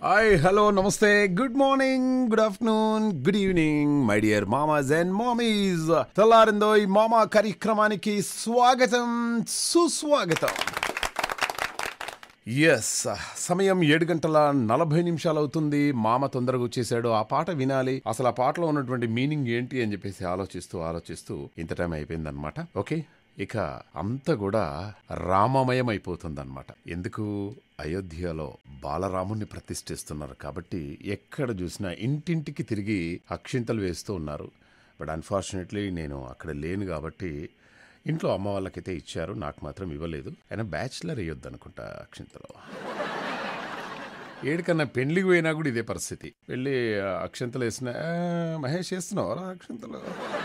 Hi hello నమస్తే good morning good afternoon good evening my dear mamas and mommies తెల్లారిందో ఈ మామా కార్యక్రమానికి స్వాగతం సుస్వాగతం ఎస్ సమయం ఏడు గంటల నలభై నిమిషాలు అవుతుంది మామ తొందరగా వచ్చేసాడు ఆ పాట వినాలి అసలు ఆ పాటలో ఉన్నటువంటి మీనింగ్ ఏంటి అని చెప్పేసి ఆలోచిస్తూ ఆలోచిస్తూ ఇంత టైం అయిపోయిందనమాట ఓకే ఇక అంతా కూడా రామమయం అయిపోతుందన్నమాట ఎందుకు అయోధ్యలో బాలరాముణ్ణి ప్రతిష్ఠిస్తున్నారు కాబట్టి ఎక్కడ చూసినా ఇంటింటికి తిరిగి అక్షింతలు వేస్తూ ఉన్నారు బట్ అన్ఫార్చునేట్లీ నేను అక్కడ లేను కాబట్టి ఇంట్లో అమ్మ వాళ్ళకైతే ఇచ్చారు నాకు మాత్రం ఇవ్వలేదు అయినా బ్యాచిలర్ అయ్యొద్దు అనుకుంటా అక్షింతలో ఏడికన్నా పెళ్లికి పోయినా కూడా ఇదే పరిస్థితి పెళ్ళి ఆ, అక్షింతలు వేసిన "ఆ, మహేష్ వేస్తున్నావరా అక్షింతలు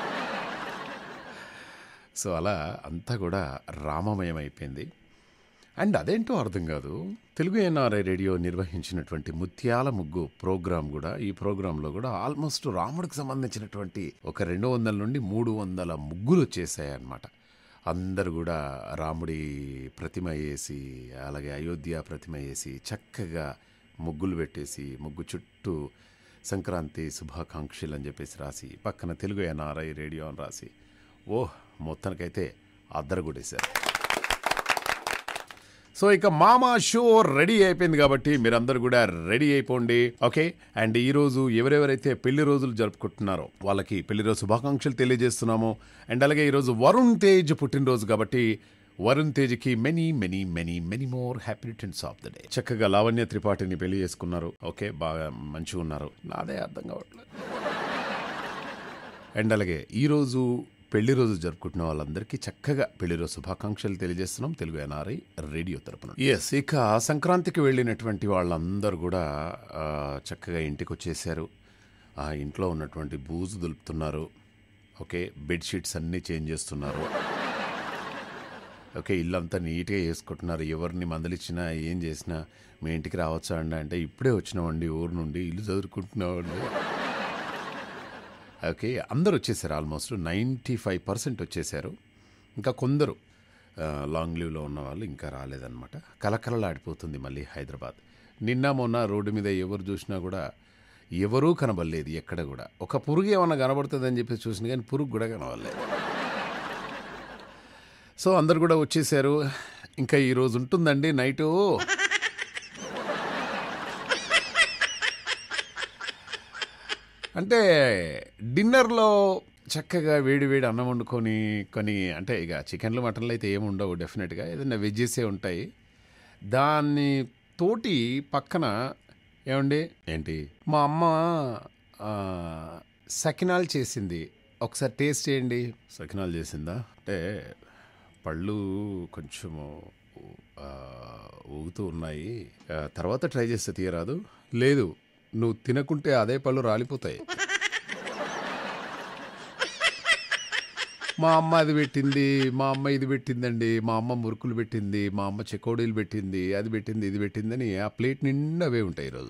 సో అలా అంతా కూడా రామమయం అయిపోయింది అండ్ అదేంటో అర్థం కాదు తెలుగు ఎన్ఆర్ఐ రేడియో నిర్వహించినటువంటి ముత్యాల ముగ్గు ప్రోగ్రాం కూడా ఈ ప్రోగ్రాంలో కూడా ఆల్మోస్ట్ రాముడికి సంబంధించినటువంటి ఒక రెండు వందల నుండి మూడు వందల ముగ్గులు వచ్చేసాయి అన్నమాట అందరు కూడా రాముడి ప్రతిమ వేసి అలాగే అయోధ్య ప్రతిమ వేసి చక్కగా ముగ్గులు పెట్టేసి ముగ్గు చుట్టూ సంక్రాంతి శుభాకాంక్షలు అని చెప్పేసి రాసి పక్కన తెలుగు ఎన్ఆర్ఐ రేడియో అని రాసి ఓహ్ మొత్తానికైతే అద్దరగొడేశారు సో ఇక మామా షో రెడీ అయిపోయింది కాబట్టి మీరందరూ కూడా రెడీ అయిపోండి ఓకే అండ్ ఈ రోజు ఎవరెవరైతే పెళ్లి రోజులు జరుపుకుంటున్నారో వాళ్ళకి పెళ్లి రోజు శుభాకాంక్షలు తెలియజేస్తున్నాము అండ్ అలాగే ఈరోజు వరుణ్ తేజ్ పుట్టినరోజు కాబట్టి వరుణ్ తేజ్కి many many many many more happy returns of the day చక్కగా లావణ్య త్రిపాఠిని పెళ్లి చేసుకున్నారు ఓకే బాగా మంచిగా ఉన్నారు నాదే అర్థం కావట్లేదు అండ్ అలాగే ఈరోజు పెళ్లి రోజు జరుపుకుంటున్న వాళ్ళందరికీ చక్కగా పెళ్లి రోజు శుభాకాంక్షలు తెలియజేస్తున్నాం తెలుగు ఎన్ఆర్ఐ రేడియో తరపున ఎస్ ఇక సంక్రాంతికి వెళ్ళినటువంటి వాళ్ళందరూ కూడా ఆ, చక్కగా ఇంటికి వచ్చేసారు ఆ ఇంట్లో ఉన్నటువంటి బూజు దులుపుతున్నారు ఓకే బెడ్షీట్స్ అన్నీ చేంజ్ చేస్తున్నారు ఓకే ఇల్లంతా నీట్గా వేసుకుంటున్నారు ఎవరిని మందలిచ్చినా ఏం చేసినా మీ ఇంటికి రావచ్చా అండి అంటే ఇప్పుడే వచ్చినామండి ఊరు నుండి ఇల్లు చదువుకుంటున్నామండి ఓకే అందరూ వచ్చేసారు ఆల్మోస్ట్ నైంటీ ఫైవ్ పర్సెంట్ వచ్చేసారు ఇంకా కొందరు ఆ, లాంగ్ లీవ్లో ఉన్న వాళ్ళు ఇంకా రాలేదన్నమాట కలకలలాడిపోతుంది మళ్ళీ హైదరాబాద్ నిన్న మొన్న రోడ్డు మీద ఎవరు చూసినా కూడా ఎవరూ కనబడలేదు ఎక్కడ కూడా ఒక పురుగు ఏమన్నా కనబడుతుందని చెప్పి చూసిన కానీ పురుగు కూడా కనబడలేదు సో అందరు కూడా వచ్చేసారు ఇంకా ఈరోజు ఉంటుందండి నైటు అంటే డిన్నర్లో చక్కగా వేడి వేడి అన్నం వండుకొని కొన్ని అంటే ఇక చికెన్లు మటన్లు అయితే ఏమి ఉండవు డెఫినెట్గా ఏదైనా వెజ్జెసే ఉంటాయి దాన్ని తోటి పక్కన ఏమండి ఏంటి మా అమ్మ ఆ, సకినాలు చేసింది ఒకసారి టేస్ట్ చేయండి సకినాలు చేసిందా అంటే పళ్ళు కొంచెము ఆ, ఊగుతూ ఉన్నాయి ఆ, తర్వాత ట్రై చేస్తే తీయరాదు లేదు నువ్వు తినకుంటే అదే పళ్ళు రాలిపోతాయి మా అమ్మ అది పెట్టింది మా అమ్మ ఇది పెట్టిందండి మా అమ్మ మురుకులు పెట్టింది మా అమ్మ చెకోడీలు పెట్టింది అది పెట్టింది ఇది పెట్టిందని ఆ ప్లేట్ నిండా అవే ఉంటాయి ఈరోజు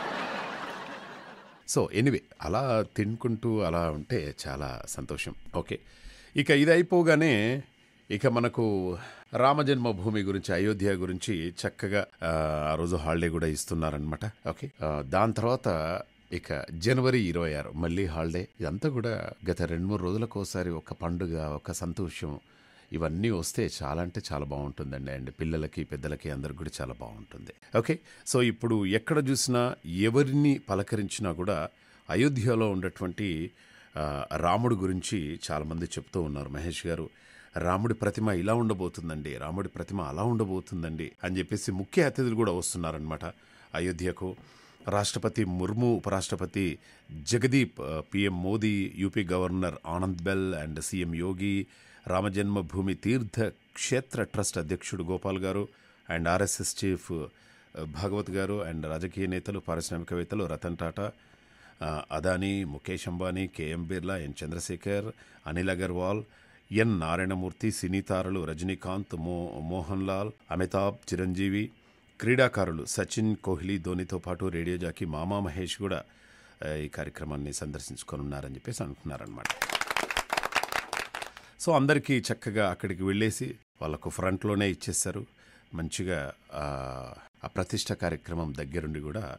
సో ఎనివే అలా తినుకుంటూ అలా ఉంటే చాలా సంతోషం ఓకే ఇక ఇది అయిపోగానే ఇక మనకు రామజన్మభూమి గురించి అయోధ్య గురించి చక్కగా ఆ, ఆ రోజు హాలిడే కూడా ఇస్తున్నారనమాట ఓకే ఆ, దాని తర్వాత ఇక జనవరి ఇరవై ఆరు మళ్ళీ హాలిడే ఇదంతా కూడా గత రెండు మూడు రోజులకు ఒకసారి ఒక పండుగ ఒక సంతోషం ఇవన్నీ వస్తే చాలా అంటే చాలా బాగుంటుందండి అండ్ పిల్లలకి పెద్దలకి అందరికి కూడా చాలా బాగుంటుంది ఓకే సో ఇప్పుడు ఎక్కడ చూసినా ఎవరిని పలకరించినా కూడా అయోధ్యలో ఉన్నటువంటి ఆ, రాముడి గురించి చాలామంది చెప్తూ ఉన్నారు మహేష్ గారు రాముడి ప్రతిమ ఇలా ఉండబోతుందండి రాముడి ప్రతిమ అలా ఉండబోతుందండి అని చెప్పేసి ముఖ్య అతిథులు కూడా వస్తున్నారనమాట అయోధ్యకు రాష్ట్రపతి ముర్ము ఉపరాష్ట్రపతి జగదీప్ ఆ, PM Modi UP governor Anandiben and CM Yogi Ram Janmabhoomi Teerth Kshetra trust అధ్యక్షుడు గోపాల్ గారు అండ్ ఆర్ఎస్ఎస్ చీఫ్ ఆ, భాగవత్ గారు అండ్ రాజకీయ నేతలు పారిశ్రామికవేత్తలు రతన్ టాటా ఆ, Adani Mukesh Ambani KM Birla N Chandrasekhar Anil Agarwal N Narayana Murthy cine తారలు రజనీకాంత్ మో మోహన్ లాల్ అమితాబ్ చిరంజీవి క్రీడాకారులు సచిన్ కోహ్లీ ధోనితో పాటు రేడియో జాకీ మామా మహేష్ కూడా ఆ, ఈ కార్యక్రమాన్ని సందర్శించుకొనున్నారని చెప్పేసి అంటున్నారనమాట సో అందరికీ చక్కగా అక్కడికి వెళ్ళేసి వాళ్ళకు ఫ్రంట్లోనే ఇచ్చేస్తారు మంచిగా ఆ, ఆ ప్రతిష్ట కార్యక్రమం దగ్గరుండి కూడా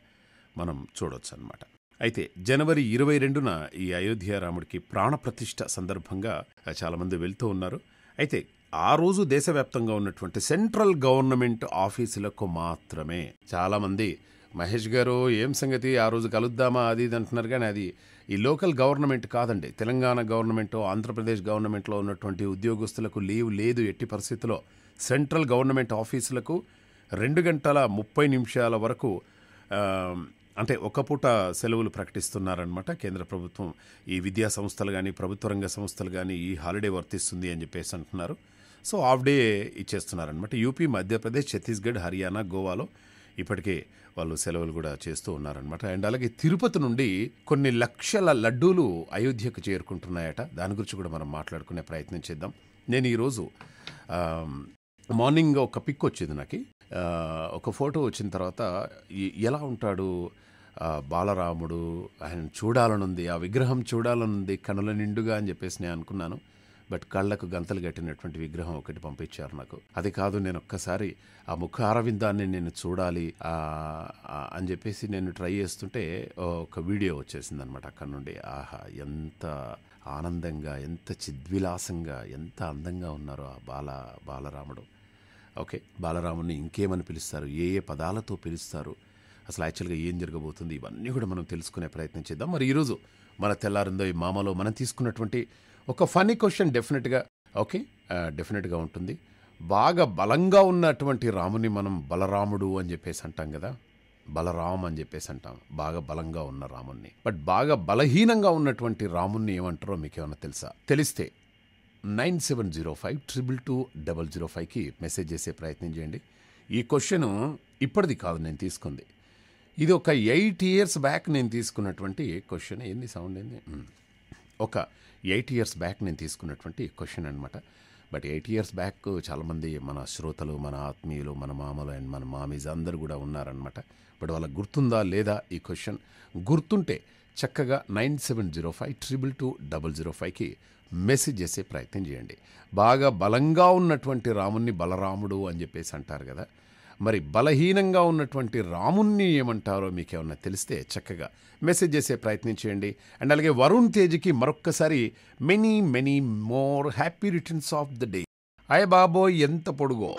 మనం చూడొచ్చు అనమాట అయితే జనవరి ఇరవై రెండున ఈ అయోధ్య రాముడికి ప్రాణప్రతిష్ఠ సందర్భంగా చాలామంది వెళ్తూ ఉన్నారు అయితే ఆ రోజు దేశవ్యాప్తంగా ఉన్నటువంటి సెంట్రల్ గవర్నమెంట్ ఆఫీసులకు మాత్రమే చాలామంది మహేష్ గారు ఏం సంగతి ఆ రోజు కలుద్దామా అది ఇది అంటున్నారు కానీ అది ఈ లోకల్ గవర్నమెంట్ కాదండి తెలంగాణ గవర్నమెంట్ ఆంధ్రప్రదేశ్ గవర్నమెంట్లో ఉన్నటువంటి ఉద్యోగస్తులకు లీవ్ లేదు ఎట్టి పరిస్థితిలో సెంట్రల్ గవర్నమెంట్ ఆఫీసులకు రెండు గంటల ముప్పై నిమిషాల వరకు ఆ, అంటే ఒక పూట సెలవులు ప్రకటిస్తున్నారనమాట కేంద్ర ప్రభుత్వం ఈ విద్యా సంస్థలు కానీ ప్రభుత్వ రంగ సంస్థలు కానీ ఈ హాలిడే వర్తిస్తుంది అని చెప్పేసి అంటున్నారు సో హాఫ్ డే ఇచ్చేస్తున్నారనమాట యూపీ మధ్యప్రదేశ్ ఛత్తీస్గఢ్ హర్యానా గోవాలో ఇప్పటికే వాళ్ళు సెలవులు కూడా చేస్తూ ఉన్నారనమాట అండ్ అలాగే తిరుపతి నుండి కొన్ని లక్షల లడ్డూలు అయోధ్యకు చేరుకుంటున్నాయట దాని గురించి కూడా మనం మాట్లాడుకునే ప్రయత్నం చేద్దాం నేను ఈరోజు ఆ, మార్నింగ్ ఒక పిక్ వచ్చింది నాకు ఆ, ఒక ఫోటో వచ్చిన తర్వాత ఈ- ఎలా ఉంటాడు ఆ, బాలరాముడు ఆయన చూడాలనుంది ఆ విగ్రహం చూడాలనుంది కనుల నిండుగా అని చెప్పేసి నేను అనుకున్నాను బట్ కళ్ళకు గంతలు కట్టినటువంటి విగ్రహం ఒకటి పంపించారు నాకు అది కాదు నేను ఒక్కసారి ఆ ముఖ అరవిందాన్ని నేను చూడాలి ఆ, ఆ, అని చెప్పేసి నేను ట్రై చేస్తుంటే ఒక వీడియో వచ్చేసింది అనమాట అక్కడ నుండి ఆహా ఎంత ఆనందంగా ఎంత చిద్విలాసంగా ఎంత అందంగా ఉన్నారో ఆ బాల బాలరాముడు ఓకే బాలరాముని ఇంకేమని పిలుస్తారు ఏ ఏ పదాలతో పిలుస్తారు అసలు యాక్చువల్గా ఏం జరగబోతుంది ఇవన్నీ కూడా మనం తెలుసుకునే ప్రయత్నం చేద్దాం మరి ఈరోజు మన తెల్లారిందో ఈ మామలో మనం తీసుకున్నటువంటి ఒక ఫనీ క్వశ్చన్ డెఫినెట్గా ఓకే ఆ, డెఫినెట్గా ఉంటుంది బాగా బలంగా ఉన్నటువంటి రాముని మనం బలరాముడు అని చెప్పేసి అంటాం కదా బలరామ్ అని చెప్పేసి అంటాం బాగా బలంగా ఉన్న రాముణ్ణి బట్ బాగా బలహీనంగా ఉన్నటువంటి రాముణ్ణి ఏమంటారో మీకు ఏమన్నా తెలుసా తెలిస్తే nine seven zero five triple two double zero ఫైవ్కి మెసేజ్ చేసే ప్రయత్నం చేయండి ఈ క్వశ్చన్ ఇప్పటిది కాదు నేను తీసుకుంది ఇది ఒక ఎయిట్ ఇయర్స్ బ్యాక్ నేను తీసుకున్నటువంటి క్వశ్చన్ ఏంది సౌండ్ ఏంది మ్. ఒక ఎయిట్ ఇయర్స్ బ్యాక్ నేను తీసుకున్నటువంటి క్వశ్చన్ అనమాట బట్ ఎయిట్ ఇయర్స్ బ్యాక్ చాలామంది మన శ్రోతలు మన ఆత్మీయులు మన మామలు అండ్ మన మామీస్ అందరూ కూడా ఉన్నారనమాట బట్ వాళ్ళకి గుర్తుందా లేదా ఈ క్వశ్చన్ గుర్తుంటే చక్కగా nine seven zero five triple two double zero ఫైవ్కి మెసేజ్ చేసే ప్రయత్నం చేయండి బాగా బలంగా ఉన్నటువంటి రాముణ్ణి బలరాముడు అని చెప్పేసి అంటారు కదా మరి బలహీనంగా ఉన్నటువంటి రాముణ్ణి ఏమంటారో మీకు ఏమన్నా తెలిస్తే చక్కగా మెసేజ్ చేసే ప్రయత్నం చేయండి అండ్ అలాగే వరుణ్ తేజ్కి మరొక్కసారి many many more happy returns of the day అయ్య బాబోయ్ ఎంత పొడుగో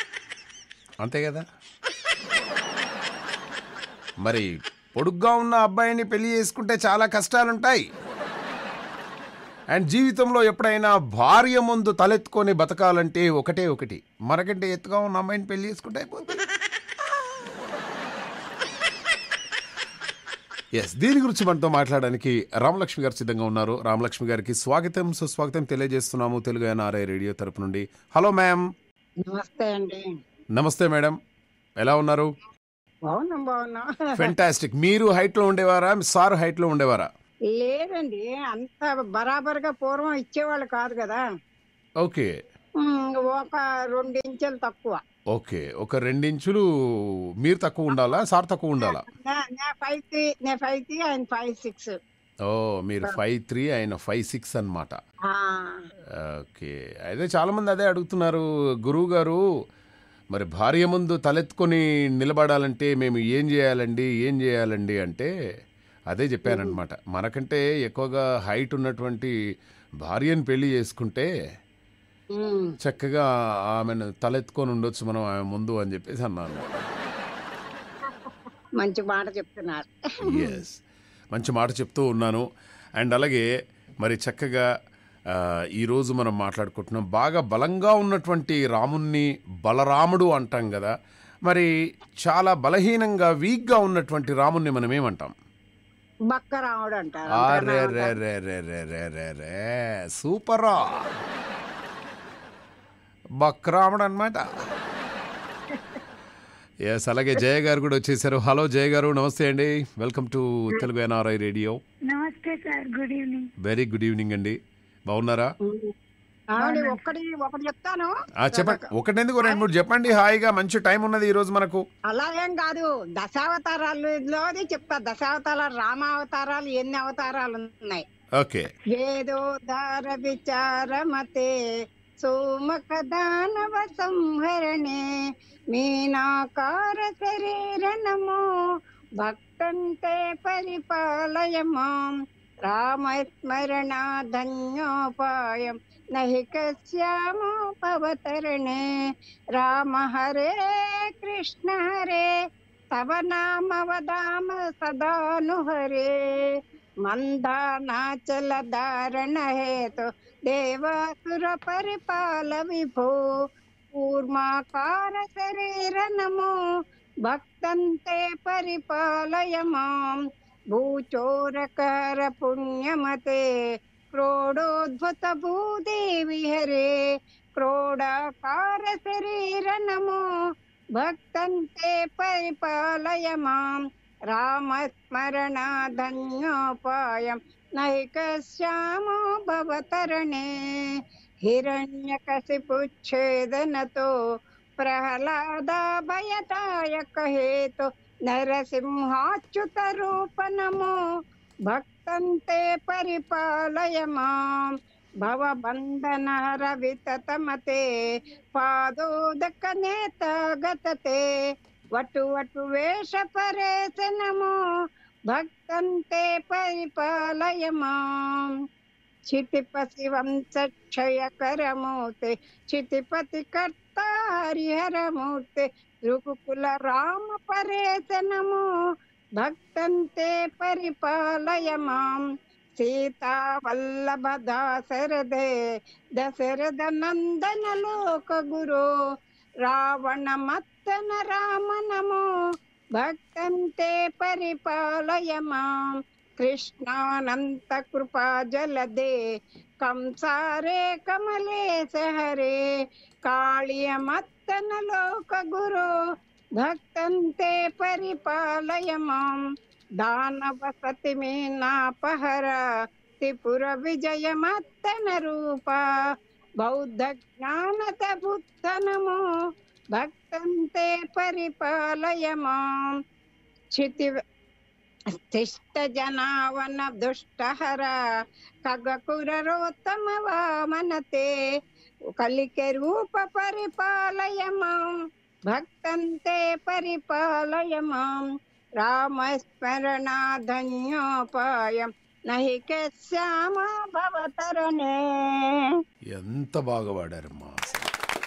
అంతే కదా మరి పొడుగ్గా ఉన్న అబ్బాయిని పెళ్లి చేసుకుంటే చాలా కష్టాలుంటాయి అండ్ జీవితంలో ఎప్పుడైనా భార్య ముందు తలెత్తుకొని బతకాలంటే ఒకటే ఒకటి మరకంటే ఎత్తుగా ఉన్న అమ్మాయిని పెళ్లి చేసుకుంటే అయిపోతుంది ఎస్ దీని గురించి మనతో మాట్లాడడానికి రామలక్ష్మి గారు సిద్ధంగా ఉన్నారు రామలక్ష్మి గారికి స్వాగతం సుస్వాగతం తెలియజేస్తున్నాము తెలుగు ఎన్ఆర్ఐ రేడియో తరపు నుండి హలో మ్యామ్ నమస్తే అండి నమస్తే మేడం ఎలా ఉన్నారు బాగున్నాం బాగున్నాం ఫెంటాస్టిక్ మీరు హైట్లో ఉండేవారా సార్ హైట్లో ఉండేవారా లేదండి అంత బరాబర్గా పూర్వం ఇచ్చేవాళ్ళు కాదు కదా ఓకే ఉమ్, ఒక రెండు ఇంచులు తక్కువ ఓకే ఒక రెండించులు మీరు తక్కువ ఉండాలా సార్ తక్కువ ఉండాలా నే- నే ఫైవ్ త్రీ నే ఫైవ్ త్రీ ఆయన ఫైవ్ సిక్స్ ఓ మీరు ఫైవ్ త్రీ ఆయన ఫైవ్ సిక్స్ అనమాట ఓకే అయితే చాలామంది అదే అడుగుతున్నారు గురువు గారు మరి భార్య ముందు తలెత్తుకొని నిలబడాలంటే మేము ఏం చేయాలండి ఏం చేయాలండి అంటే అదే చెప్పానన్నమాట మనకంటే ఎక్కువగా హైట్ ఉన్నటువంటి భార్యను పెళ్లి చేసుకుంటే చక్కగా ఆమెను తలెత్తుకొని ఉండొచ్చు మనం ఆమె ముందు అని చెప్పేసి అన్నాను మంచి మాట చెప్తున్నారు ఎస్ మంచి మాట చెప్తూ ఉన్నాను అండ్ అలాగే మరి చక్కగా ఆ, ఈరోజు మనం మాట్లాడుకుంటున్నాం బాగా బలంగా ఉన్నటువంటి రాముణ్ణి బలరాముడు అంటాం కదా మరి చాలా బలహీనంగా వీక్గా ఉన్నటువంటి రాముణ్ణి మనం ఏమంటాం బక్క రాముడు అంటారు అరే రే రే రే రే రే రే రే సూపరా బక్రాముడు అనమాట ఎస్ అలాగే జయ గారు కూడా వచ్చేసారు హలో జయ గారు నమస్తే అండి welcome to Telugu NRI radio నమస్తే sir good evening very good evening అండి బాగున్నారా ఆవిడ ఒక్కటి ఒకటి చెప్తాను ఆ, చెప్పండి ఒకటెందుకు రెండు మూడు చెప్పండి హాయిగా మంచి టైం ఉన్నది ఈ రోజు మనకు అలా ఏం కాదు దశావతారాల్లోది చెప్తా దశావతారాలు రామావతారాలు ఎన్ని అవతారాలు ఉన్నాయి ఓకే వేదోదార విచారమతే సోమక దానవ సంహరణే మీనాకార శరీర నమో భక్తంతే పరిపాలయ మాం రామస్మరణ ధన్యోపాయం నహి కశ్యామో పవతరణే రామ హరే కృష్ణ హరే తవ నామ వదామ సదాను హరే మందానాచల ధారణ హేతు దేవాసుర పరిపాల విభో కూర్మాకార శరీర నమో భక్తంతే పరిపాలయ మాం భూచోరకర పుణ్యమతే క్రోడోద్భుత భూదేవి హరే క్రోడాకార శరీర నమో భక్తంతే పరిపాలయ మాం రామస్మరణ ధన్యోపాయం నైకశ్యామో భవతరణే హిరణ్యకశిపుచ్ఛేదనతో ప్రహ్లాద భయదాయక హేతు నరసింహాచ్యుత రూప నమో భక్తంతే పరిపాలయ మాం భవబంధన రవితమతే పాదోదక నేత గతతే వటు వటు వేష పరేశ నమో భక్తంతే పరిపాలయ మాం చితిపతి వంశక్షయకరమూర్తి చితిపతి కర్త హరిహరమూర్తి రఘుకుల రామ పరేశ నమో భక్తంతే పరిపాలయ మాం సీతా వల్లభ దాశరథే దశరథ నందన లోక గురు రావణ మత్తన రామ నమో భక్తంతే పరిపాలయ మాం కృష్ణానంత కృపా జలదే కంసారే కమలేశ హరే కాళియ మత్తన లోక గురు భక్తంతే పరిపాలయ మాం దానవ సతి మీనాపహర త్రిపుర విజయ మత్తన రూప బౌద్ధ జ్ఞానత బుద్ధ నమో భక్తంతే పరిపాలయ మాం చితి శిష్ట జనావన దుష్టహర ఖగకురోత్తమ వామనతే కలికి రూప పరిపాలయ మాం భక్తంతే పరిపాలయ మాం రామస్మరణ ధన్యోపాయం నహి కశ్యామ భవతరణే ఎంత బాగా వాడారమ్మా అసలు.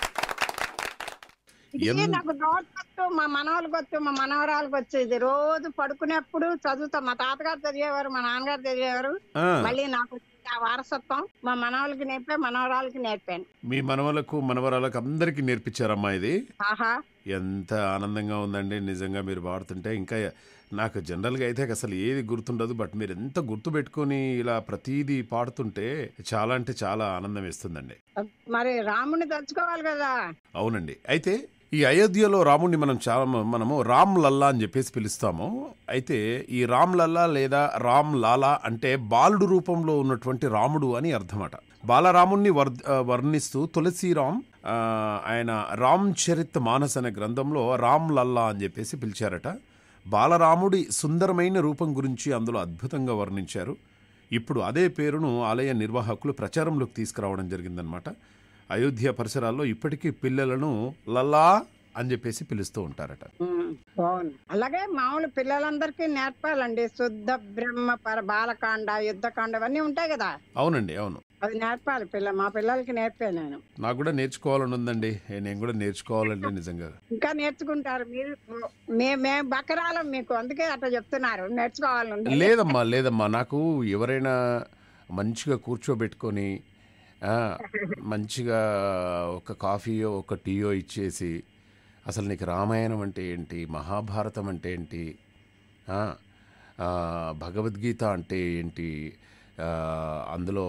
ఇది ఎన్- నాకు నోట్స్ మా మనవాళ్ళకి వచ్చు మా మనవరాలకు వచ్చు ఇది రోజు పడుకునేప్పుడు చదువుతా మా తాతగారు చదివేవారు మా నాన్నగారు చదివేవారు ఆ, మళ్ళీ నాకు ఆ వారసత్వం మా మనవాళ్ళకి నేర్పా మనవరాలకి నేర్పాను మీ మనవలకు మనవరాలకు అందరికీ నేర్పించారమ్మా ఇది ఆహా ఎంత ఆనందంగా ఉందండి నిజంగా మీరు పాడుతుంటే ఇంకా నాకు జనరల్గా అయితే అసలు ఏది గుర్తుండదు బట్ మీరు ఎంత గుర్తు పెట్టుకొని ఇలా ప్రతీది పాడుతుంటే చాలా అంటే చాలా ఆనందం ఇస్తుందండి మరి రాముని తలుచుకోవాలి కదా అవునండి అయితే ఈ అయోధ్యలో రాముడిని మనం చాలా మనము రామ్ లల్లా అని చెప్పేసి పిలుస్తాము అయితే ఈ రామ్ లల్లా లేదా రామ్ లాలా అంటే బాలుడు రూపంలో ఉన్నటువంటి రాముడు అని అర్థమట బాలరాముణ్ణి వర్ ఆ, వర్ణిస్తూ తులసిరామ్ ఆ, ఆయన రామ్ చరిత్ మానస్ అనే గ్రంథంలో రామ్ లల్లా అని చెప్పేసి పిలిచారట బాలరాముడి సుందరమైన రూపం గురించి అందులో అద్భుతంగా వర్ణించారు ఇప్పుడు అదే పేరును ఆలయ నిర్వాహకులు ప్రచారంలోకి తీసుకురావడం జరిగిందనమాట అయోధ్య పరిసరాల్లో ఇప్పటికీ పిల్లలను లల్లా అని చెప్పేసి పిలుస్తూ ఉంటారట ఉమ్, బాగుంది అలాగే మామూలు పిల్లలందరికీ నేర్పాలండి శుద్ధ బ్రహ్మ పర బాలకాండ యుద్ధకాండ ఇవన్నీ ఉంటాయి కదా అవునండి అవును అది నేర్పాలి పిల్ల మా పిల్లలకి నేర్పాను నేను నాకు కూడా నేర్చుకోవాలని ఉందండి ఏ, నేను కూడా నేర్చుకోవాలండి నిజంగా ఇంకా నేర్చుకుంటారు మీరు మే మేము బకరాలం మీకు అందుకే అట్లా చెప్తున్నారు నేర్చుకోవాలని లేదమ్మా లేదమ్మా నాకు ఎవరైనా మంచిగా కూర్చోబెట్టుకొని ఆ, మంచిగా ఒక కాఫీయో ఒక టీయో ఇచ్చేసి అసలు నీకు రామాయణం అంటే ఏంటి మహాభారతం అంటే ఏంటి ఆ, ఆ, భగవద్గీత అంటే ఏంటి ఆ, అందులో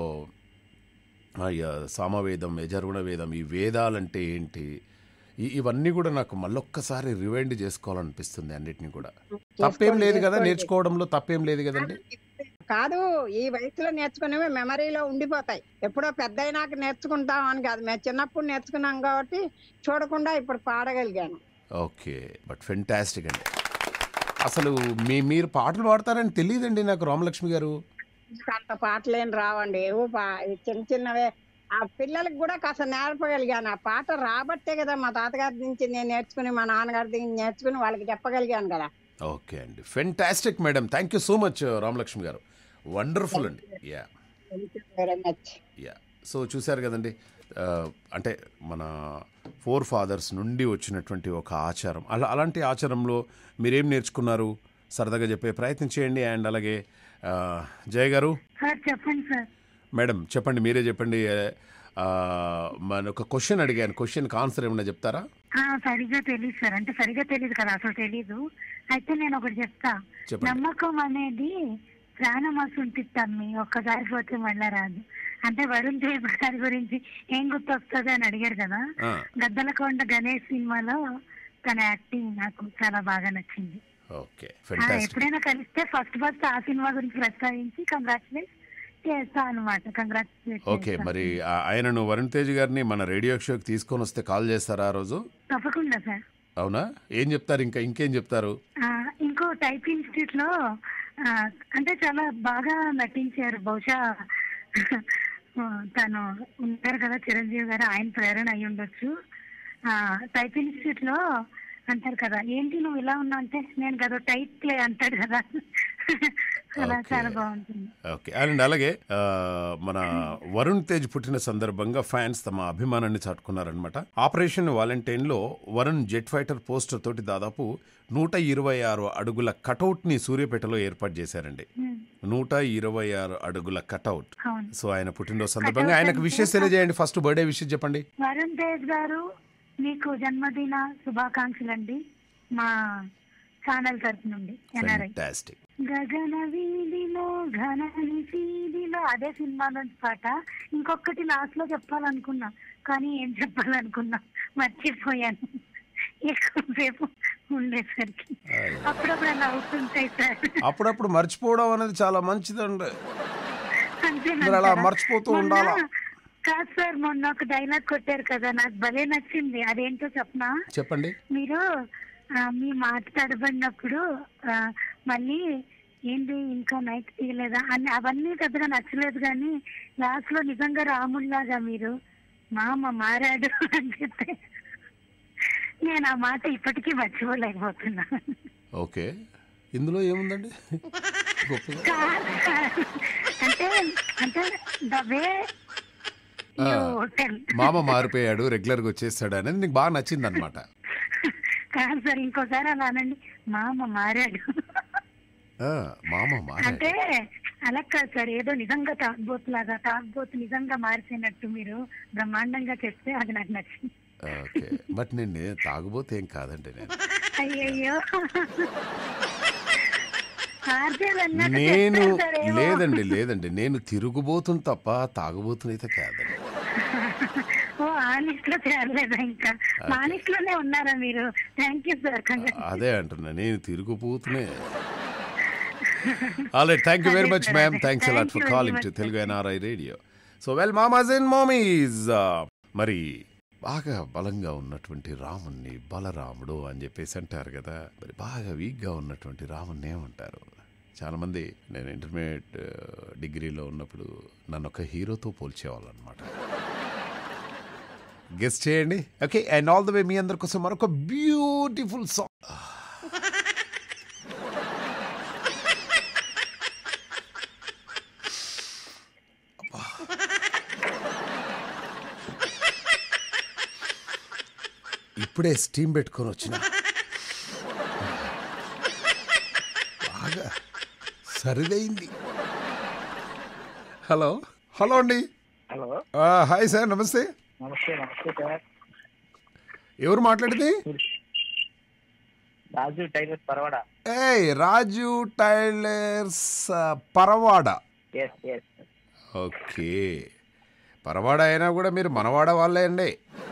ఆ, య- సామవేదం యజర్వణ వేదం ఈ వేదాలంటే ఏంటి ఈ- ఇవన్నీ కూడా నాకు మళ్ళొక్కసారి రివైండ్ చేసుకోవాలనిపిస్తుంది అన్నిటిని కూడా తప్పేం లేదు కదా నేర్చుకోవడంలో తప్పేం లేదు కదండి కాదు ఈ వయసులో నేర్చుకునేవి మెమరీలో ఉండిపోతాయి ఎప్పుడో పెద్ద అయినాక నేర్చుకుంటాం అని కాదు మేము చిన్నప్పుడు నేర్చుకున్నాం కాబట్టి చూడకుండా ఇప్పుడు పాడగలిగాను ఓకే బట్ ఫెంటాస్టిక్ అండి అసలు మీ మీరు పాటలు పాడతారని తెలియదండి నాకు రామలక్ష్మి గారు అంత పాటలేం రావండి ఏవో పా ఈ చిన్న చిన్నవే ఆ పిల్లలకు కూడా కాస్త నేర్పగలిగాను ఆ పాట రాబట్టే కదా మా తాతగారి నుంచి నేను నేర్చుకుని మా నాన్నగారి దగ్గర నేర్చుకుని వాళ్ళకి చెప్పగలిగాను కదా ఓకే అండి fantastic madam thank you so much Ramalakshmi garu wonderful అండి yeah very much yeah so చూశారు కదండి ఆ, అంటే మన ఫోర్ ఫాదర్స్ నుండి వచ్చినటువంటి ఒక ఆచారం అలా అలాంటి ఆచారంలో మీరేం నేర్చుకున్నారు సరదాగా చెప్పే ప్రయత్నం చేయండి అండ్ అలాగే ఆ, జయ గారు సార్ చెప్పండి సార్ మేడం చెప్పండి మీరే చెప్పండి ఆ, మన ఒక క్వశ్చన్ అడిగాను క్వశ్చన్కి ఆన్సర్ ఏమన్నా చెప్తారా ఆ, సరిగా తెలియదు సార్ అంటే సరిగా తెలియదు కదా అసలు తెలీదు అయితే నేను ఒకటి చెప్తా చెప్పండి నమ్మకం అనేది ప్రాణమాసు ఉంటుంది తమ్మి ఒక్కసారి పోతే మళ్ళా రాదు అంటే వరుణ్ తేజ్ గారి గురించి ఏం గుర్తొస్తుంది అని అడిగారు కదా ఆ, గద్దలకొండ గణేష్ సినిమాలో తన యాక్టింగ్ నాకు చాలా బాగా నచ్చింది ఓకే ఆ, ఫెంటాస్టిక్ ఎప్పుడైనా కలిస్తే ఫస్ట్ ఫస్ట్ ఆ సినిమా గురించి ప్రస్తావించి కంగ్రాచులేట్ చేస్తా అనమాట కంగ్రాచులేట్ ఓకే మరి ఆ- ఆయనను వరుణ్ తేజ్ గారిని మన రేడియో షోకి తీసుకొని వస్తే కాల్ చేస్తారా ఆ రోజు తప్పకుండా సార్ అవునా ఏం చెప్తారు ఇంకా ఇంకేం చెప్తారు ఆ, ఇంకో టైప్ ఇన్స్టిట్యూట్ లో ఆ, అంటే చాలా బాగా నటించారు బహుశా ఆ, తను ఉంటారు కదా చిరంజీవి గారు ఆయన ప్రేరణ అయి ఉండొచ్చు ఆ, టైప్ ఇన్స్టిట్యూట్ లో అంటారు కదా ఏంటి నువ్వు ఇలా ఉన్నా అంటే నేను కదా టైట్ ప్లే అంటాడు కదా అలా Okay. చాలా బాగుంటుంది ఓకే అండ్ అలాగే ఆ, మన వరుణ్ తేజ్ పుట్టిన సందర్భంగా ఫ్యాన్స్ తమ అభిమానాన్ని చాటుకున్నారనమాట ఆపరేషన్ వాలంటైన్ లో వరుణ్ జెట్ ఫైటర్ పోస్టర్ తోటి దాదాపు నూట ఇరవై ఆరు అడుగుల కటౌట్ ని సూర్యాపేటలో ఏర్పాటు చేశారండి ఉమ్, నూట ఇరవై ఆరు అడుగుల కటౌట్ అవును సో ఆయన పుట్టినరోజు సందర్భంగా ఆయనకు విషయం తెలియజేయండి ఫస్ట్ బర్త్డే విషయం చెప్పండి వరుణ్ తేజ్ గారు మీకు జన్మదిన శుభాకాంక్షలు అండి మా ఛానల్ తరపు నుండి ఎన్ఆర్ఐ ఫెంటాస్టిక్ గగన వీధిలో ఘన వీధిలో అదే సినిమా నుంచి పాట ఇంకొకటి లాస్ట్ లో చెప్పాలనుకున్నా కానీ ఏం చెప్పాలనుకున్నా మర్చిపోయాను ఎక్కువసేపు ఉండేసరికి అప్పుడప్పుడు అలా అవుతుంటాయి సార్ అప్పుడప్పుడు మర్చిపోవడం అనేది చాలా మంచిదండి అంతేనా మీరు అలా సార్? మర్చిపోతూ మొన్న- ఉండాలా? కాదు సార్ మొన్న ఒక డైలాగ్ కొట్టారు కదా నాకు భలే నచ్చింది అదేంటో చెప్పనా చెప్పండి మీరు ఆ, మీ మాట తడబడినప్పుడు ఆ, మళ్ళీ ఏంటి ఇంకా నైట్ తీయలేదా అని అవన్నీ పెద్దగా నచ్చలేదు కానీ లాస్ట్ లో నిజంగా రాముల్లాగా మీరు మామ మారాడు అని చెప్తే నేను ఆ మాట ఇప్పటికీ మర్చిపోలేకపోతున్నా ఓకే ఇందులో ఏముందండి గొప్పగా కాదు సార్. అంటే అంటే ద వే హోటల్ మామ మారిపోయాడు రెగ్యులర్గా వచ్చేసాడు అనేది నీకు బాగా నచ్చింది అనమాట కాదు సార్ ఇంకోసారి అలా అనండి మామ మారాడు మామ మారాడు అంటే అలా కాదు సార్ ఏదో నిజంగా తాగ్బోతు లాగా తాగ్బోతు నిజంగా మారిపోయినట్టు మీరు బ్రహ్మాండంగా చెప్తే అది నాకు నచ్చింది ఓకే బట్ నేను తాగుబోతే ఏం కాదండి నేను అయ్యయ్యో ఆర్జేలు అన్నట్టు నేను చెప్పారు సార్ ఏమో. లేదండి లేదండి నేను తిరుగుబోతుని తప్ప తాగుబోతునైతే కాదండి ఓ ఆ లిస్ట్ లో చేరలేదా ఇంకా మా లిస్ట్ లోనే ఉన్నారా మీరు థ్యాంక్ యూ సార్ అదే అంటున్నా నేను తిరుగుబోతునే alright thank you very much ma'am thanks a lot Thank for you very calling much, to sir. Telugu NRI radio so well మామాజ్ and mommies మరి బాగా బలంగా ఉన్నటువంటి రాముణ్ణి బలరాముడు అని చెప్పేసి అంటారు కదా మరి బాగా వీక్గా ఉన్నటువంటి రాముణ్ణి ఏమంటారు చాలామంది నేను ఇంటర్మీడియట్ డిగ్రీలో ఉన్నప్పుడు నన్ను ఒక హీరోతో పోల్చేవాళ్ళు అనమాట గెస్ట్ చేయండి okay and all the way మీ అందరి కోసం మరొక బ్యూటిఫుల్ సాంగ్ ఇప్పుడే స్టీమ్ పెట్టుకొని వచ్చిన బాగా సరిదైంది హలో హలో అండి హలో ఆ, హాయ్ సార్ నమస్తే నమస్తే నమస్తే సార్ ఎవరు మాట్లాడింది రాజు టైలర్ పరవాడ ఏయ్ రాజు టైలర్స్ ఆ, Paravada yes yes okay Paravada అయినా కూడా మీరు మనవాడ వాళ్ళే అండి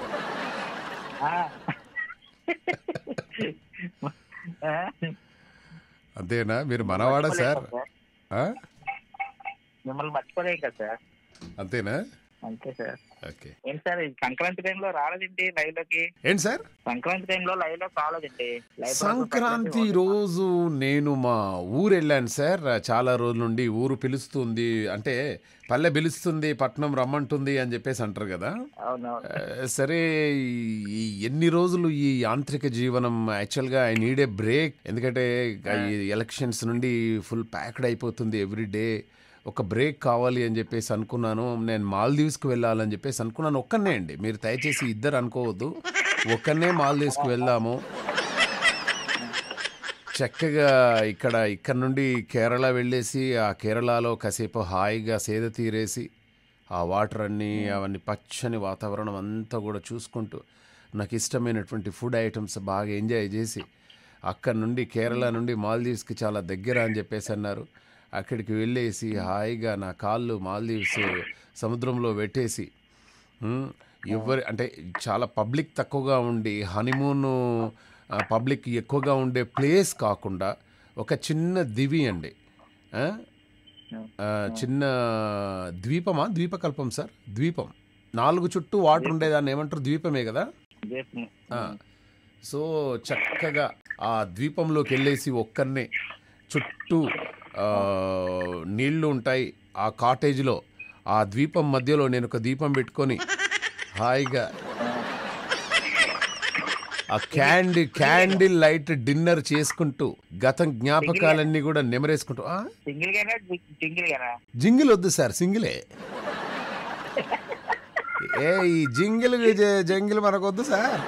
అంతేనా మీరు మనవాడ సార్ ఆ? మిమ్మల్ని మర్చిపోలే కదా సార్ అంతేనా అంతే సార్ ఓకే ఏంటి సార్ ఈ సంక్రాంతి టైంలో రాలేదేంటి లైవ్ లోకి ఏంటి సార్ సంక్రాంతి టైంలో లైవ్ లో కాలేదండి లైవ్ సంక్రాంతి రోజు నేను మా ఊరు వెళ్ళాను సార్ చాలా రోజుల నుండి ఊరు పిలుస్తుంది అంటే పల్లె పిలుస్తుంది పట్నం రమ్మంటుంది అని చెప్పేసి అంటారు కదా అవునవును ఆ, సరే ఈ- ఈ ఎన్ని రోజులు ఈ యాంత్రిక జీవనం యాక్చువల్గా ఐ నీడ్ ఏ బ్రేక్ ఎందుకంటే ఈ ఎలక్షన్స్ నుండి ఫుల్ ప్యాక్డ్ అయిపోతుంది ఎవ్రీ డే ఒక బ్రేక్ కావాలి అని చెప్పేసి అనుకున్నాను నేను మాల్దీవ్స్కి వెళ్ళాలని చెప్పేసి అనుకున్నాను ఒక్కనే అండి మీరు దయచేసి ఇద్దరు అనుకోవద్దు ఒక్కనే మాల్దీవ్స్కి వెళ్దాము చక్కగా ఇక్కడ ఇక్కడ నుండి కేరళ వెళ్ళేసి ఆ కేరళలో కాసేపు హాయిగా సేద తీరేసి ఆ వాటర్ అన్నీ అవన్నీ పచ్చని వాతావరణం అంతా కూడా చూసుకుంటూ నాకు ఇష్టమైనటువంటి ఫుడ్ ఐటమ్స్ బాగా ఎంజాయ్ చేసి అక్కడ నుండి కేరళ నుండి మాల్దీవ్స్కి చాలా దగ్గర అని చెప్పేసి అన్నారు అక్కడికి వెళ్ళేసి హాయిగా నా కాళ్ళు మాల్దీవ్స్ సముద్రంలో పెట్టేసి ఉమ్, ఎవరి అంటే చాలా పబ్లిక్ తక్కువగా ఉండి హనీమూన్ పబ్లిక్ ఎక్కువగా ఉండే ప్లేస్ కాకుండా ఒక చిన్న దివి అండి ఆ? ఆ, చిన్న ద్వీపమా ద్వీపకల్పం సార్ ద్వీపం నాలుగు చుట్టూ వాటర్ ఉండేదాన్ని ఏమంటారు ద్వీపమే కదా చేస్తున్నాం. ఆ, సో చక్కగా ఆ ద్వీపంలోకి వెళ్ళేసి ఒక్కరినే చుట్టూ ఆ, నీళ్లు ఉంటాయి ఆ కాటేజ్లో ఆ ద్వీపం మధ్యలో నేను ఒక దీపం పెట్టుకొని హాయిగా ఆ క్యాండి క్యాండిల్ లైట్ డిన్నర్ చేసుకుంటూ గత జ్ఞాపకాలన్నీ కూడా నెమరేసుకుంటూ ఆ? సింగిల్ గానా సింగిల్ గానా జింగిల్ వద్దు సార్ సింగిలే ఏ ఈ జింగిల్ జ- జంగిల్ మనకొద్దు సార్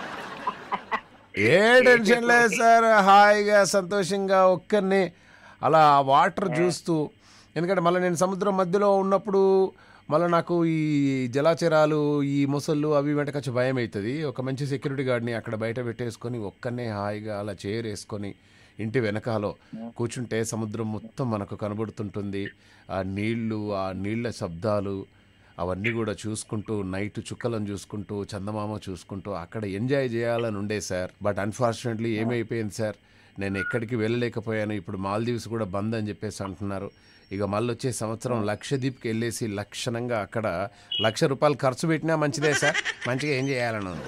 ఏ టెన్షన్ లేదు సార్ హాయిగా సంతోషంగా ఒక్కరిని అలా ఆ వాటర్ చూస్తూ ఎందుకంటే మళ్ళీ నేను సముద్రం మధ్యలో ఉన్నప్పుడు మళ్ళీ నాకు ఈ జలాచరాలు ఈ మొసళ్ళు అవి వెంట కొంచెం భయం అవుతుంది ఒక మంచి సెక్యూరిటీ గార్డ్ని అక్కడ బయట పెట్టేసుకొని ఒక్కనే హాయిగా అలా చైర్ వేసుకొని ఇంటి వెనకాలో కూర్చుంటే సముద్రం మొత్తం మనకు కనబడుతుంటుంది ఆ నీళ్లు ఆ నీళ్ళ శబ్దాలు అవన్నీ కూడా చూసుకుంటూ నైట్ చుక్కలను చూసుకుంటూ చందమామ చూసుకుంటూ అక్కడ ఎంజాయ్ చేయాలని ఉండే సార్ బట్ అన్ఫార్చునేట్లీ ఏమైపోయింది సార్ నేను ఎక్కడికి వెళ్ళలేకపోయాను ఇప్పుడు మాల్దీవ్స్ కూడా బంద్ అని చెప్పేసి అంటున్నారు ఇక మళ్ళీ వచ్చే సంవత్సరం లక్షద్వీప్కి వెళ్ళేసి లక్షణంగా అక్కడ లక్ష రూపాయలు ఖర్చు పెట్టినా మంచిదే సార్ మంచిగా ఏం చేయాలని ఉంది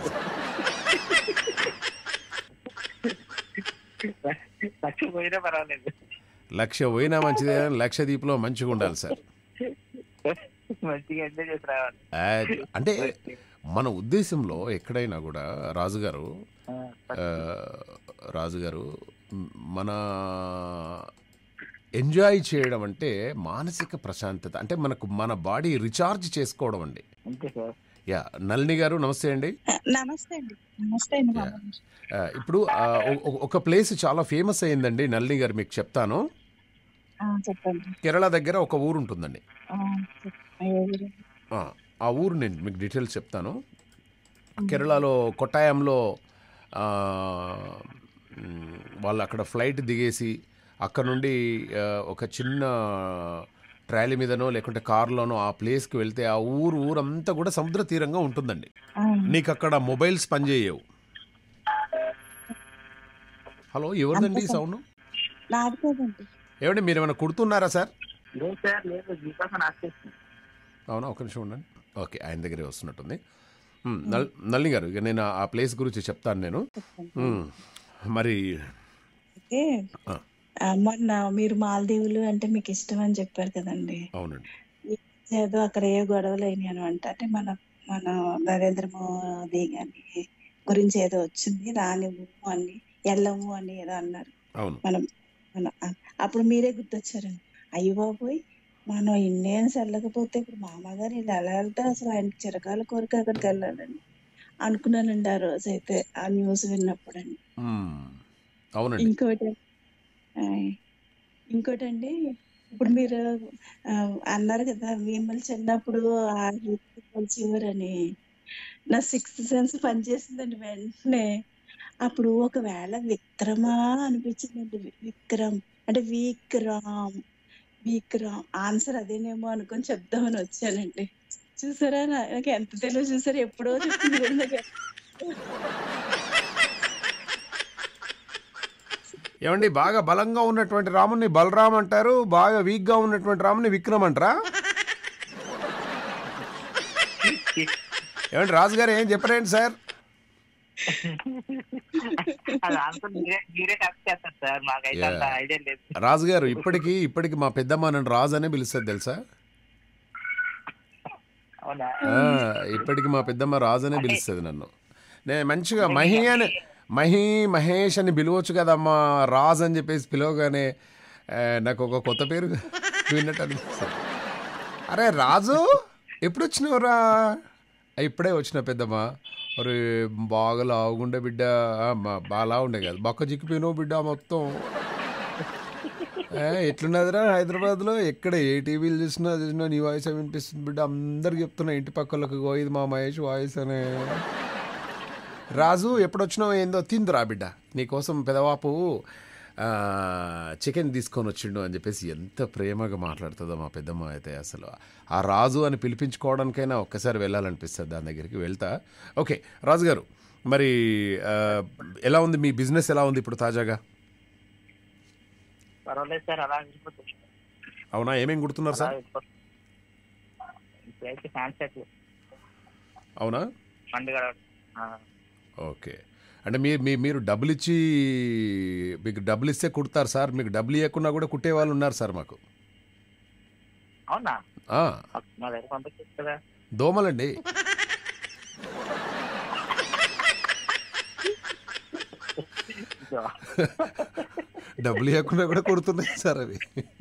లక్ష పోయినా పర్వాలేదు లక్ష పోయినా మంచిదే కానీ లక్షద్వీప్లో మంచిగా ఉండాలి సార్ మంచిగా ఎంజాయ్ చేసి రావాలి అది- అంటే మన ఉద్దేశంలో ఎక్కడైనా కూడా రాజుగారు ఆ, ఆ, రాజుగారు మ్, మన ఎంజాయ్ చేయడం అంటే మానసిక ప్రశాంతత అంటే మనకు మన బాడీ రీఛార్జ్ చేసుకోవడం అండి అంతే సార్ యా నళిని గారు నమస్తే అండి నమస్తే అండి నమస్తే అండి బాబు ఆ, ఇప్పుడు ఆ, ఒ- ఒ- ఒక ప్లేస్ చాలా ఫేమస్ అయిందండి నళిని గారు మీకు చెప్తాను ఆ, చెప్పండి కేరళ దగ్గర ఒక ఊరు ఉంటుందండి ఆ, చెప్ప- ఏ ఊరు? ఆ, ఆ ఊరు నేను మీకు డీటెయిల్స్ చెప్తాను కేరళలో కొట్టాయంలో ఆ, మ్, వాళ్ళు అక్కడ ఫ్లైట్ దిగేసి అక్కడ నుండి ఆ, ఒక చిన్న ట్రాలీ మీదనో లేకుంటే కారులోనో ఆ ప్లేస్కి వెళ్తే ఆ ఊరు ఊరంతా కూడా సముద్ర తీరంగా ఉంటుందండి ఆ, నీకు అక్కడ మొబైల్స్ పనిచేయవు హలో ఎవరిదండి ఈ సౌండ్ నాది కదండి ఏమండి మీరు ఏమైనా కుడుతున్నారా సార్ లేదు సార్ లేదు మీకోసం ఆశిస్తుంది అవునా ఒక నిమిషం ఉండండి ఓకే ఆయన దగ్గరే వస్తున్నట్టుంది మ్, నల్ నల్ని గారు ఇక నేను ఆ ప్లేస్ గురించి చెప్తాను నేను మ్, మరి అయితే ఆ. ఆ, మొన్న మీరు మాల్దీవులు అంటే మీకు ఇష్టం అని చెప్పారు కదండి అవునండి ఏదో అక్కడ ఏ గొడవలు అయినాయి అంట అంటే మన మన నరేంద్ర మోదీ గారి గురించి ఏదో వచ్చింది రానివ్వు అని వెళ్ళము అని ఏదో అన్నారు అవును మనం మన ఆ- అప్పుడు మీరే గుర్తొచ్చారండి అయ్యో బాబోయ్ మనం ఇండియన్స్ వెళ్ళకపోతే ఇప్పుడు మామగారు వీళ్ళు ఎలా వెళ్తారు అసలు ఆయనకి చిరకాల కోరిక అక్కడికి వెళ్ళాలని అనుకున్నానండి ఆ రోజు అయితే ఆ న్యూస్ విన్నప్పుడు అండి మ్, అవునండి ఇంకోటి ఆ, ఇంకోటండి ఇప్పుడు మీరు ఆ, అన్నారు కదా మిమ్మల్ని చిన్నప్పుడు ఆ చివరని నా సిక్స్త్ సెన్స్ పనిచేసిందండి వెంటనే అప్పుడు ఒకవేళ విక్రమా అనిపించిందండి వి- విక్రమ్ అంటే విక్రమ్ విక్రమ్ ఆన్సర్ అదేనేమో అనుకొని చెప్దామని వచ్చానండి చూసారా నా- నాకు ఎంత తెలివి చూసారా ఎప్పుడో చెప్పింది కూడా నాకు ఏమండి బాగా బలంగా ఉన్నటువంటి రాముని బలరామ్ అంటారు బాగా వీక్గా ఉన్నటువంటి రాముని విక్రమ్ అంటారా ఏమండి రాజు గారు ఏం చెప్పరేంటి సార్ అది ఆన్సర్ మీరే మీరే కరెక్ట్ చేస్తారు సార్ మాకైతే అంత Yeah. ఐడియా లేదు రాజు గారు ఇప్పటికీ ఇప్పటికి మా పెద్దమ్మ నన్ను రాజు అనే పిలుస్తుంది తెలుసా అవునా ఆ, ఇప్పటికి మా పెద్దమ్మ రాజు అనే పిలుస్తుంది నన్ను నేను మంచిగా మహి అని మహి మహేష్ అని పిలవచ్చు కదమ్మా రాజ్ అని చెప్పేసి పిలవగానే ఆ, నాకు ఒక కొత్త పేరు విన్నట్టు అనిపిస్తుంది అరే రాజు ఎప్పుడు వచ్చినవురా ఇప్పుడే వచ్చిన పెద్దమ్మ అరే బాగా లావుగుండే బిడ్డ ఆ, మా- బాగా లావుండే కదా బక్క చిక్కిపోయినావు బిడ్డ మొత్తం ఏ, ఎట్లున్నదిరా హైదరాబాద్లో ఎక్కడ ఏ టీవీలు చూసినా చూసినా నీ వాయిస్ వినిపిస్తుంది బిడ్డ అందరికి చెప్తున్నా ఇంటి పక్కలకు "ఓ, ఇది మా మహేష్ వాయిస్ అనే రాజు ఎప్పుడు వచ్చినావు ఏందో తిందురా బిడ్డ నీకోసం పెదవాపు ఆ, చికెన్ తీసుకొని వచ్చిండు అని చెప్పేసి ఎంత ప్రేమగా మాట్లాడుతుందో మా పెద్దమ్మ అయితే అసలు ఆ రాజు అని పిలిపించుకోవడానికైనా ఒక్కసారి వెళ్ళాలనిపిస్తుంది దాని దగ్గరికి వెళ్తా ఓకే రాజు గారు మరి ఆ, ఎలా ఉంది మీ బిజినెస్ ఎలా ఉంది ఇప్పుడు తాజాగా పర్వాలేదు సార్ అలా వెళ్ళిపోతుంది అవునా ఏమేం కుడుతున్నారు అలా సార్ వెళ్ళిపోతుంది ఇప్పుడైతే ఫ్యాన్ సెట్లు అవునా పండుగ ఆ, ఓకే అంటే మీరు మీ మీరు డబ్బులు ఇచ్చి మీకు డబ్బులు ఇస్తే కుడతారు సార్ మీకు డబ్బులు ఇవ్వకుండా కూడా కుట్టే వాళ్ళు ఉన్నారు సార్ మాకు అవునా ఆ, మా దగ్గర పంపించచ్చు కదా దోమలండి డబ్బులు ఇవ్వకుండా కూడా కుడుతున్నాయి సార్ అవి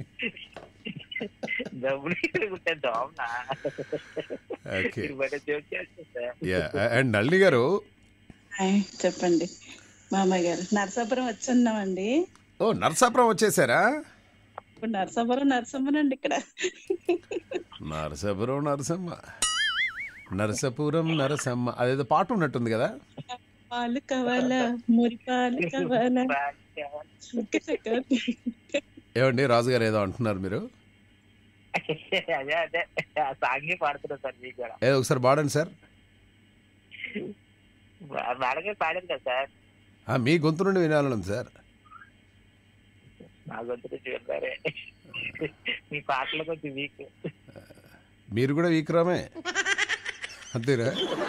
డబ్బులు కుట్టేద్దాం అవునా ఓకే మీరు బయట జోక్ చేస్తారు సార్ యా అండ్ నళిని గారు హాయ్, చెప్పండి మామయ్య గారు నరసాపురం వచ్చున్నామండి ఓ నరసాపురం వచ్చేసారా ఇప్పుడు నరసాపురం నరసమ్మనండి ఇక్కడ నరసాపురం నరసమ్మ నరసపురం నరసమ్మ అదేదో పాట ఉన్నట్టుంది కదా పాలు కావాలా మురి పాలు కావాలా చుక్క చుక్క. ఏమండి రాజుగారు ఏదో అంటున్నారు మీరు అదే అదే ఆ సాంగ్ పాడుతున్నా సార్ మీకు కూడా ఏదో ఒకసారి పాడండి సార్ మేడం గారు పాడారు కదా సార్ ఆ, మీ గొంతు నుండి వినాలను సార్ నా గొంతు నుంచి వెళ్ళారే మీ పాటలు కొంచెం వీక్ మీరు కూడా విక్రమే అంతేరా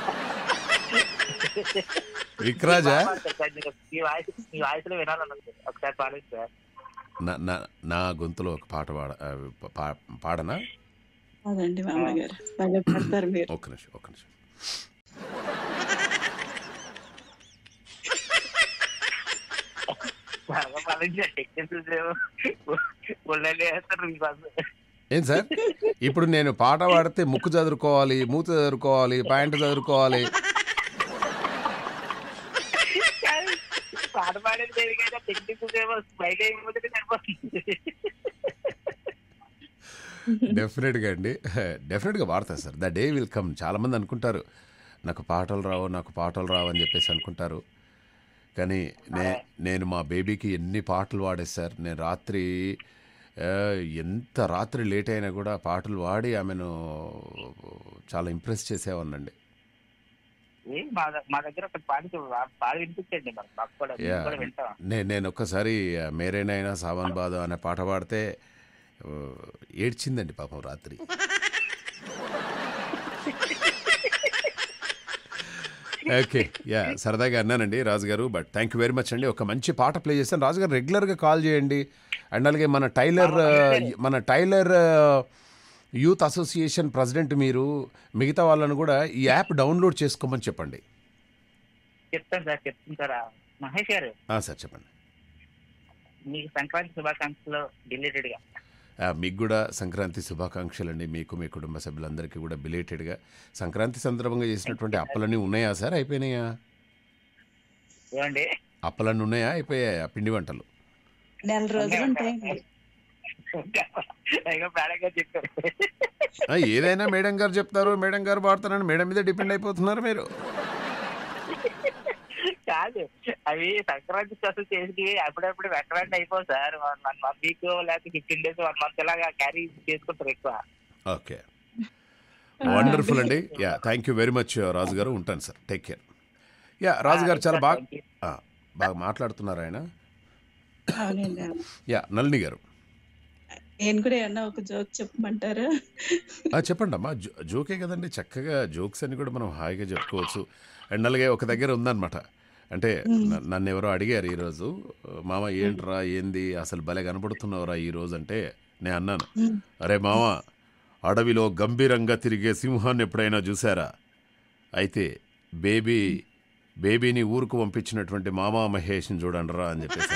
విక్రాజా మీ వాయిస్ మీ వాయిస్ లో వినాలన్నది ఒకసారి పాడండి సార్ నా నా నా గొంతులో ఒక పాట పాడ ఆ, పా- పాడనా అదండి మామయ్య గారు బాగా పడతారు మీరు ఒక్క నిమిషం ఒక్క నిమిషం బాగా పాడించారు టెక్నిక్స్ ఒళ్ళని వేస్తారు మీకోసం ఏం సార్ ఇప్పుడు నేను పాట పాడితే ముక్కు చదువుకోవాలి మూత చదువుకోవాలి ప్యాంటు చదువుకోవాలి పాట పాడేది దేనికైనా టెక్నిక్స్ ఏమో బయట అయిపోతే సరిపోతుంది డెఫినెట్గా అండి డెఫినెట్గా వాడతా sir the day will come చాలామంది అనుకుంటారు నాకు పాటలు రావు నాకు పాటలు రావు అని చెప్పేసి అనుకుంటారు కానీ నే నేను మా బేబీకి ఎన్ని పాటలు వాడేది సార్ నేను రాత్రి ఆ, ఎంత రాత్రి లేట్ అయినా కూడా పాటలు వాడి ఆమెను చాలా ఇంప్రెస్ చేసేవాడినండి ఏ, మా ద- మా దగ్గర ఒకటి పాడి పాడి వినిపించండి మరి మాకు కూడా మేము యా కూడా వింటాం నేను నేను ఒక్కసారి ఆ, మేరేనైనా సావన్ బాధ అనే పాట పాడితే ఆ, ఏడ్చిందండి పాపం రాత్రి ఓకే యా సరదాగా అన్నానండి Rajugaru but thank you very much అండి ఒక మంచి పాట ప్లే చేస్తాను రాజుగారు రెగ్యులర్గా కాల్ చేయండి అండ్ అలాగే మన టైలర్ ఆ, మన టైలర్ ఆ, యూత్ అసోసియేషన్ ప్రెసిడెంట్ మీరు మిగతా వాళ్ళను కూడా ఈ యాప్ డౌన్లోడ్ చేసుకోమని చెప్పండి చెప్తాను సార్ చెప్తాను సార్ మహేష్ గారు ఆ, సార్ చెప్పండి మీకు సంక్రాంతి శుభాకాంక్షలు డిలీటెడ్ గా ఆ, మీకు కూడా సంక్రాంతి శుభాకాంక్షలు అండి మీకు మీ కుటుంబ సభ్యులందరికీ కూడా బిలేటెడ్గా సంక్రాంతి సందర్భంగా చేసినటువంటి అప్పలన్నీ ఉన్నాయా సార్ అయిపోయినాయా ఏమండి అప్పలన్నీ ఉన్నాయా అయిపోయాయా పిండి వంటలు నెల రోజులు ఉంటాయండి పైగా మేడం గారు చెప్పారు ఆ, ఏదైనా మేడం గారు చెప్తారు మేడం గారు వాడతారని మేడం మీద డిపెండ్ అయిపోతున్నారు మీరు కాదు అవి సంక్రాంతి కోసం చేసి అప్పుడప్పుడు వెంట అయిపోవు సార్ వన్ వన్ వీక్ లేకపోతే ఫిఫ్టీన్ డేస్ వన్ మంత్ లాగా క్యారీ చేసుకుంటారు ఎక్కువ ఓకే వండర్ఫుల్ అండి yeah thank you very much Raju garu ఉంటాను sir take care yeah Raju garu చాలా బాగా ఆ, బాగా మాట్లాడుతున్నారు ఆయన అవునండి అవును. యా నళిని గారు నేను కూడా ఏమన్నా ఒక జోక్ చెప్పమంటారా ఆ, చెప్పండి అమ్మా జో జోకే కదండి చక్కగా జోక్స్ అన్ని కూడా మనం హాయిగా చెప్పుకోవచ్చు అండ్ అలాగే ఒక దగ్గర ఉందన్నమాట అంటే న- నన్ను ఎవరో అడిగారు ఈరోజు మామ ఏంట్రా ఏంది అసలు భలే కనబడుతున్నావురా ఈరోజు అంటే నేను అన్నాను ఉమ్. అరే మామ అడవిలో గంభీరంగా తిరిగే సింహాన్ని ఎప్పుడైనా చూసారా అయితే బేబీ బేబీని ఊరుకు పంపించినటువంటి మామా మహేష్ని చూడండి రా అని చెప్పేసి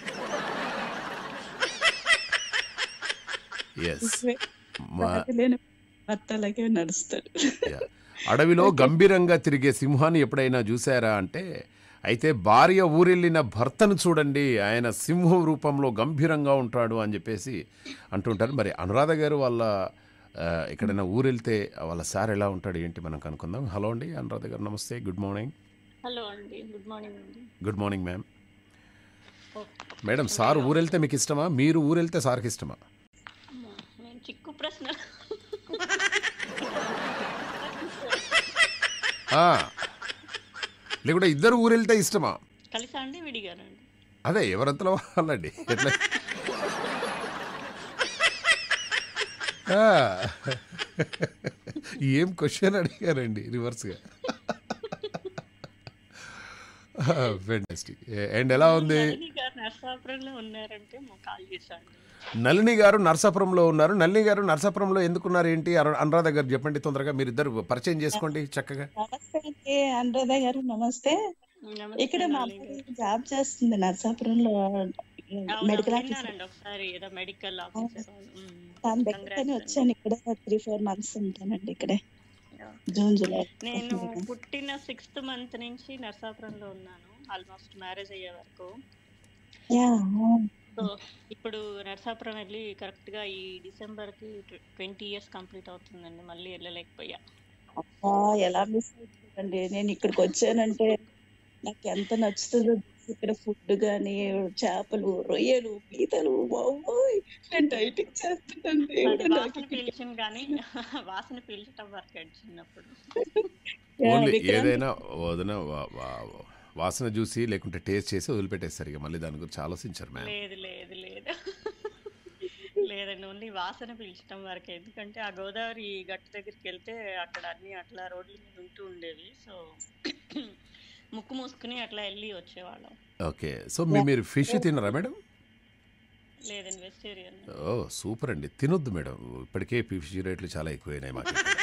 ఎస్ మా లేని భర్త అలాగే నడుస్తాడు యా. అడవిలో గంభీరంగా తిరిగే సింహాన్ని ఎప్పుడైనా చూసారా అంటే అయితే భార్య ఊరెళ్ళిన భర్తను చూడండి ఆయన సింహం రూపంలో గంభీరంగా ఉంటాడు అని చెప్పేసి అంటుంటారు మరి అనురాధ గారు వాళ్ళ ఆ, ఎక్కడైనా ఊరెళ్తే వాళ్ళ సార్ ఎలా ఉంటాడు ఏంటి మనం కనుక్కుందాం హలో అండి అనురాధ గారు నమస్తే గుడ్ మార్నింగ్ హలో అండి గుడ్ మార్నింగ్ అండి good morning ma'am okay. Madam sir ఊరెళ్తే మీకు ఇష్టమా మీరు ఊరెళ్తే సార్కి ఇష్టమా అమ్మో, నేను చిక్కు ప్రశ్న ఆ. లేకుంటే ఇద్దరు ఊరెళ్తే ఇష్టమా కలిసా అండి విడిగానండి అదే ఎవరంతలో వాళ్ళండి ఎట్లా ఆ. ఏం క్వశ్చన్ అడిగారండి రివర్స్గా ఫెంటాస్టిక్ అండ్ ఎలా ఉంది నళిని గారు నర్సాపురంలో ఉన్నారంటే మా కాల్ చేశాను నళిని గారు నర్సాపురంలో ఉన్నారు నళిని గారు నర్సాపురంలో ఎందుకున్నారు ఏంటి అను- అనురాధ గారు చెప్పండి తొందరగా మీరిద్దరు పరిచయం చేసుకోండి చక్కగా నమస్తే అండి అనురాధ గారు నమస్తే నమస్తే ఇక్కడ మా నళిని గారు. అమ్మాయి జాబ్ చేస్తుంది నర్సాపురంలో అవునా, మెడికల్ ఆఫీసర్ విన్నానండి ఒకసారి ఏదో మెడికల్ ఆఫీసర్ దాని దగ్గర వచ్చాను ఇక్కడ త్రీ ఫోర్ మంత్స్ ఉంటానండి ఇక్కడే జూన్ జూలై నేను పుట్టిన సిక్స్త్ మంత్ నుంచి నర్సాపురంలో ఉన్నాను ఆల్మోస్ట్ మ్యారేజ్ అయ్యే వరకు యా సో ఇప్పుడు నర్సాపురం వెళ్ళి కరెక్ట్ గా ఈ డిసెంబర్ కి ట్వంటీ ఇయర్స్ కంప్లీట్ అవుతుందండి మళ్ళీ వెళ్ళలేకపోయా అబ్బా ఎలా మిస్ అవుతుందండి నేను ఇక్కడికి వచ్చానంటే నాకు ఎంత నచ్చుతుందో ఇక్కడ ఫుడ్ గాని చేపలు రొయ్యలు పీతలు బాబోయ్ నేను డైటింగ్ చేస్తున్నాను అది దేవుడు నాకు వాసన ఇక్కడ- పీల్చింది కానీ వాసన పీల్చటం వరకు అండి చిన్నప్పుడు యా, ఓన్లీ విక్రాంత్ ఏదైనా వదిన వా- వా- వాసన చూసి లేకుంటే టేస్ట్ చేసి వదిలిపెట్టేస్తారు ఇక మళ్ళీ దాని గురించి ఆలోచించారు మ్యామ్ లేదు లేదు లేదు లేదండి ఓన్లీ వాసన పీల్చటం వరకు ఎందుకంటే ఆ గోదావరి గట్టు దగ్గరికి వెళ్తే అక్కడ అన్ని అట్లా రోడ్ల మీద ఉంటూ ఉండేవి సో ముక్కు మూసుకుని అట్లా వెళ్ళి వచ్చేవాళ్ళం ఓకే సో మీ మీరు ఫిష్ తినరా మేడం లేదండి వెజిటేరియన్ ఓ సూపర్ అండి తినొద్దు మేడం ఇప్పటికే ఫిష్ రేట్లు చాలా ఎక్కువైనాయి మాకు ఇక్కడ.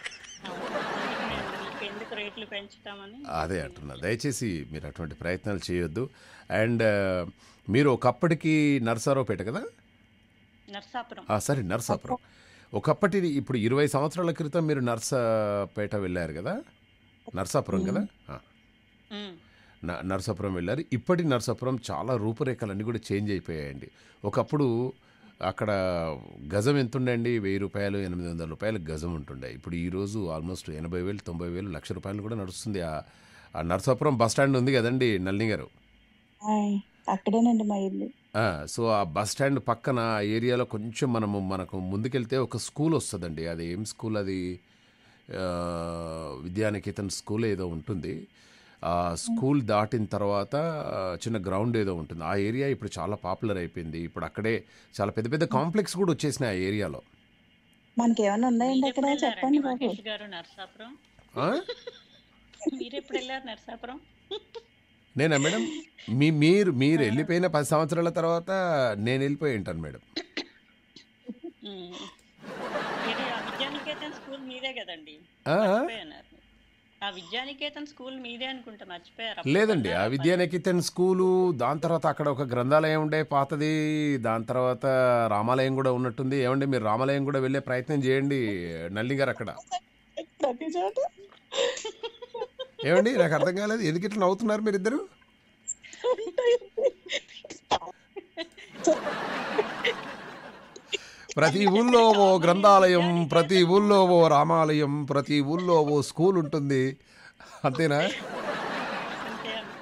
మీకు ఎందుకు రేట్లు పెంచుతామని అదే అంటున్నా దయచేసి మీరు అటువంటి ప్రయత్నాలు చేయొద్దు అండ్ మీరు ఒకప్పటికి నర్సారావుపేట కదా నర్సాపురం ఆ, సరే నర్సాపురం ఒకప్పటి ఇప్పుడు ఇరవై సంవత్సరాల క్రితం మీరు నర్సాపేట వెళ్ళారు కదా నర్సాపురం కదా ఆ, ఉమ్. న- నర్సాపురం వెళ్ళారు ఇప్పటి నర్సాపురం చాలా రూపురేఖలన్నీ కూడా చేంజ్ అయిపోయాయండి ఒకప్పుడు అక్కడ గజం ఎంత ఉండండి వెయ్యి రూపాయలు ఎనిమిది వందల రూపాయలు గజం ఉంటుండే ఇప్పుడు ఈరోజు ఆల్మోస్ట్ ఎనభై వేలు తొంభై వేలు లక్ష రూపాయలు కూడా నడుస్తుంది ఆ ఆ నర్సాపురం బస్ స్టాండ్ ఉంది కదండి నల్ని గారు ఆయ్, అక్కడేనండి మా ఇల్లు ఆ, సో ఆ బస్ స్టాండ్ పక్కన ఆ ఏరియాలో కొంచెం మనము మనకు ముందుకెళ్తే ఒక స్కూల్ వస్తుందండి అది ఏం స్కూల్ అది ఆ, విద్యానికేతన్ స్కూల్ ఏదో ఉంటుంది ఆ స్కూల్ దాటిన తర్వాత ఆ, చిన్న గ్రౌండ్ ఏదో ఉంటుంది ఆ ఏరియా ఇప్పుడు చాలా పాపులర్ అయిపోయింది ఇప్పుడు అక్కడే చాలా పెద్ద పెద్ద కాంప్లెక్స్ కూడా వచ్చేసినాయి ఆ ఏరియాలో మనకి ఏమైనా ఉన్నాయండి మీరు అక్కడ ఎప్పుడు చెప్పండి వెళ్ళారండి బాబు మహేష్ గారు నర్సాపురం ఆ? మీరు ఎప్పుడు వెళ్ళారు నర్సాపురం నేనా మేడం మీ మీరు మీరు వెళ్ళిపోయిన పది సంవత్సరాల తర్వాత నేను వెళ్ళిపోయి ఉంటాను మేడం ఉమ్. ఇది ఆ విద్యానికేతన్ స్కూల్ మీదే కదండి ఆ? మర్చిపోయారు ఆ విద్యానికేతన్ స్కూల్ మీదే అనుకుంటా మర్చిపోయారు అప్పుడు లేదండి ఆ కొన్నారా? విద్యానికేతన్ స్కూలు దాని తర్వాత అక్కడ ఒక గ్రంథాలయం ఉండే పాతది దాని తర్వాత రామాలయం కూడా ఉన్నట్టుంది ఏమండి మీరు రామాలయం కూడా వెళ్ళే ప్రయత్నం చేయండి నల్లి గారు అక్కడ ప్రతి చోట ఏమండి నాకు అర్థం కాలేదు ఎందుకు ఇట్లా నవ్వుతున్నారు మీరిద్దరు ప్రతి ఊళ్ళో ఓ గ్రంథాలయం ప్రతి ఊళ్ళో ఓ రామాలయం ప్రతి ఊళ్ళో ఓ స్కూల్ ఉంటుంది అంతేనా అంతే అంతే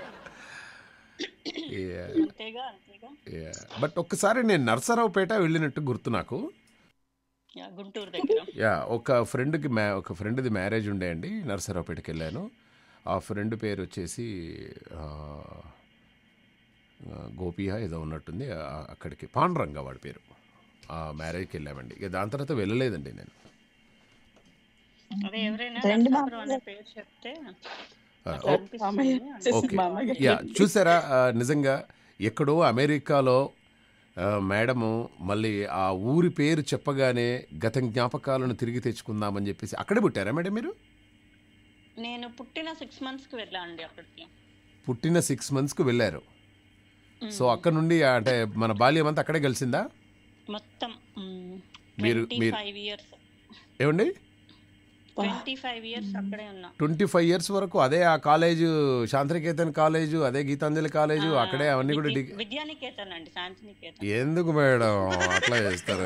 Yeah. అంతేగా అంతేగా బట్ ఒక్కసారి నేను నర్సరావుపేట వెళ్ళినట్టు గుర్తు నాకు యా, గుంటూరు దగ్గర యా ఒక ఫ్రెండ్కి మ్యా ఒక ఫ్రెండ్ది మ్యారేజ్ ఉండే అండి నర్సరావుపేటకి వెళ్ళాను ఆ ఫ్రెండ్ పేరు వచ్చేసి ఆ, ఆ, గోపియా ఏదో ఉన్నట్టుంది ఆ, అక్కడికి పాండురంగ వాడి పేరు ఆ మ్యారేజ్కి వెళ్ళామండి ఇక దాని తర్వాత వెళ్ళలేదండి నేను అదే ఎవరైనా రండి నరసాపురం అనే మామయ్య. పేరు చెప్తే ఆ, అట్లా ఓ- అనిపిస్తుంది మామయ్య అంటే ఓకే మామయ్య యా చూసారా ఆ, నిజంగా ఎక్కడో అమెరికాలో ఆ, మేడము మళ్ళీ ఆ ఊరి పేరు చెప్పగానే గత జ్ఞాపకాలను తిరిగి తెచ్చుకుందామని చెప్పేసి అక్కడే పుట్టారా మేడం మీరు నేను పుట్టిన సిక్స్ మంత్స్ కి వెళ్ళా అండి అక్కడికి పుట్టిన సిక్స్ మంత్స్కి వెళ్ళారు సో మ్మ్. అక్కడ నుండి అంటే మన బాల్యం అంతా అక్కడే కలిసిందా మొత్తం మీరు- ట్వంటీ మీరు- ఫైవ్ ఇయర్స్ ఏమండి ట్వంటీ ఫైవ్ ఇయర్స్ అక్కడే ఉన్నా ట్వంటీ ఫైవ్ ఇయర్స్ వరకు అదే ఆ కాలేజు శాంతినికేతన్ కాలేజు అదే గీతాంజలి కాలేజు ఆ, అక్కడే అవన్నీ కూడా విద్య- డిగ్ విద్యానికేతన్ అండి శాంతినికేతన్ ఎందుకు మేడం అట్లా చేస్తారు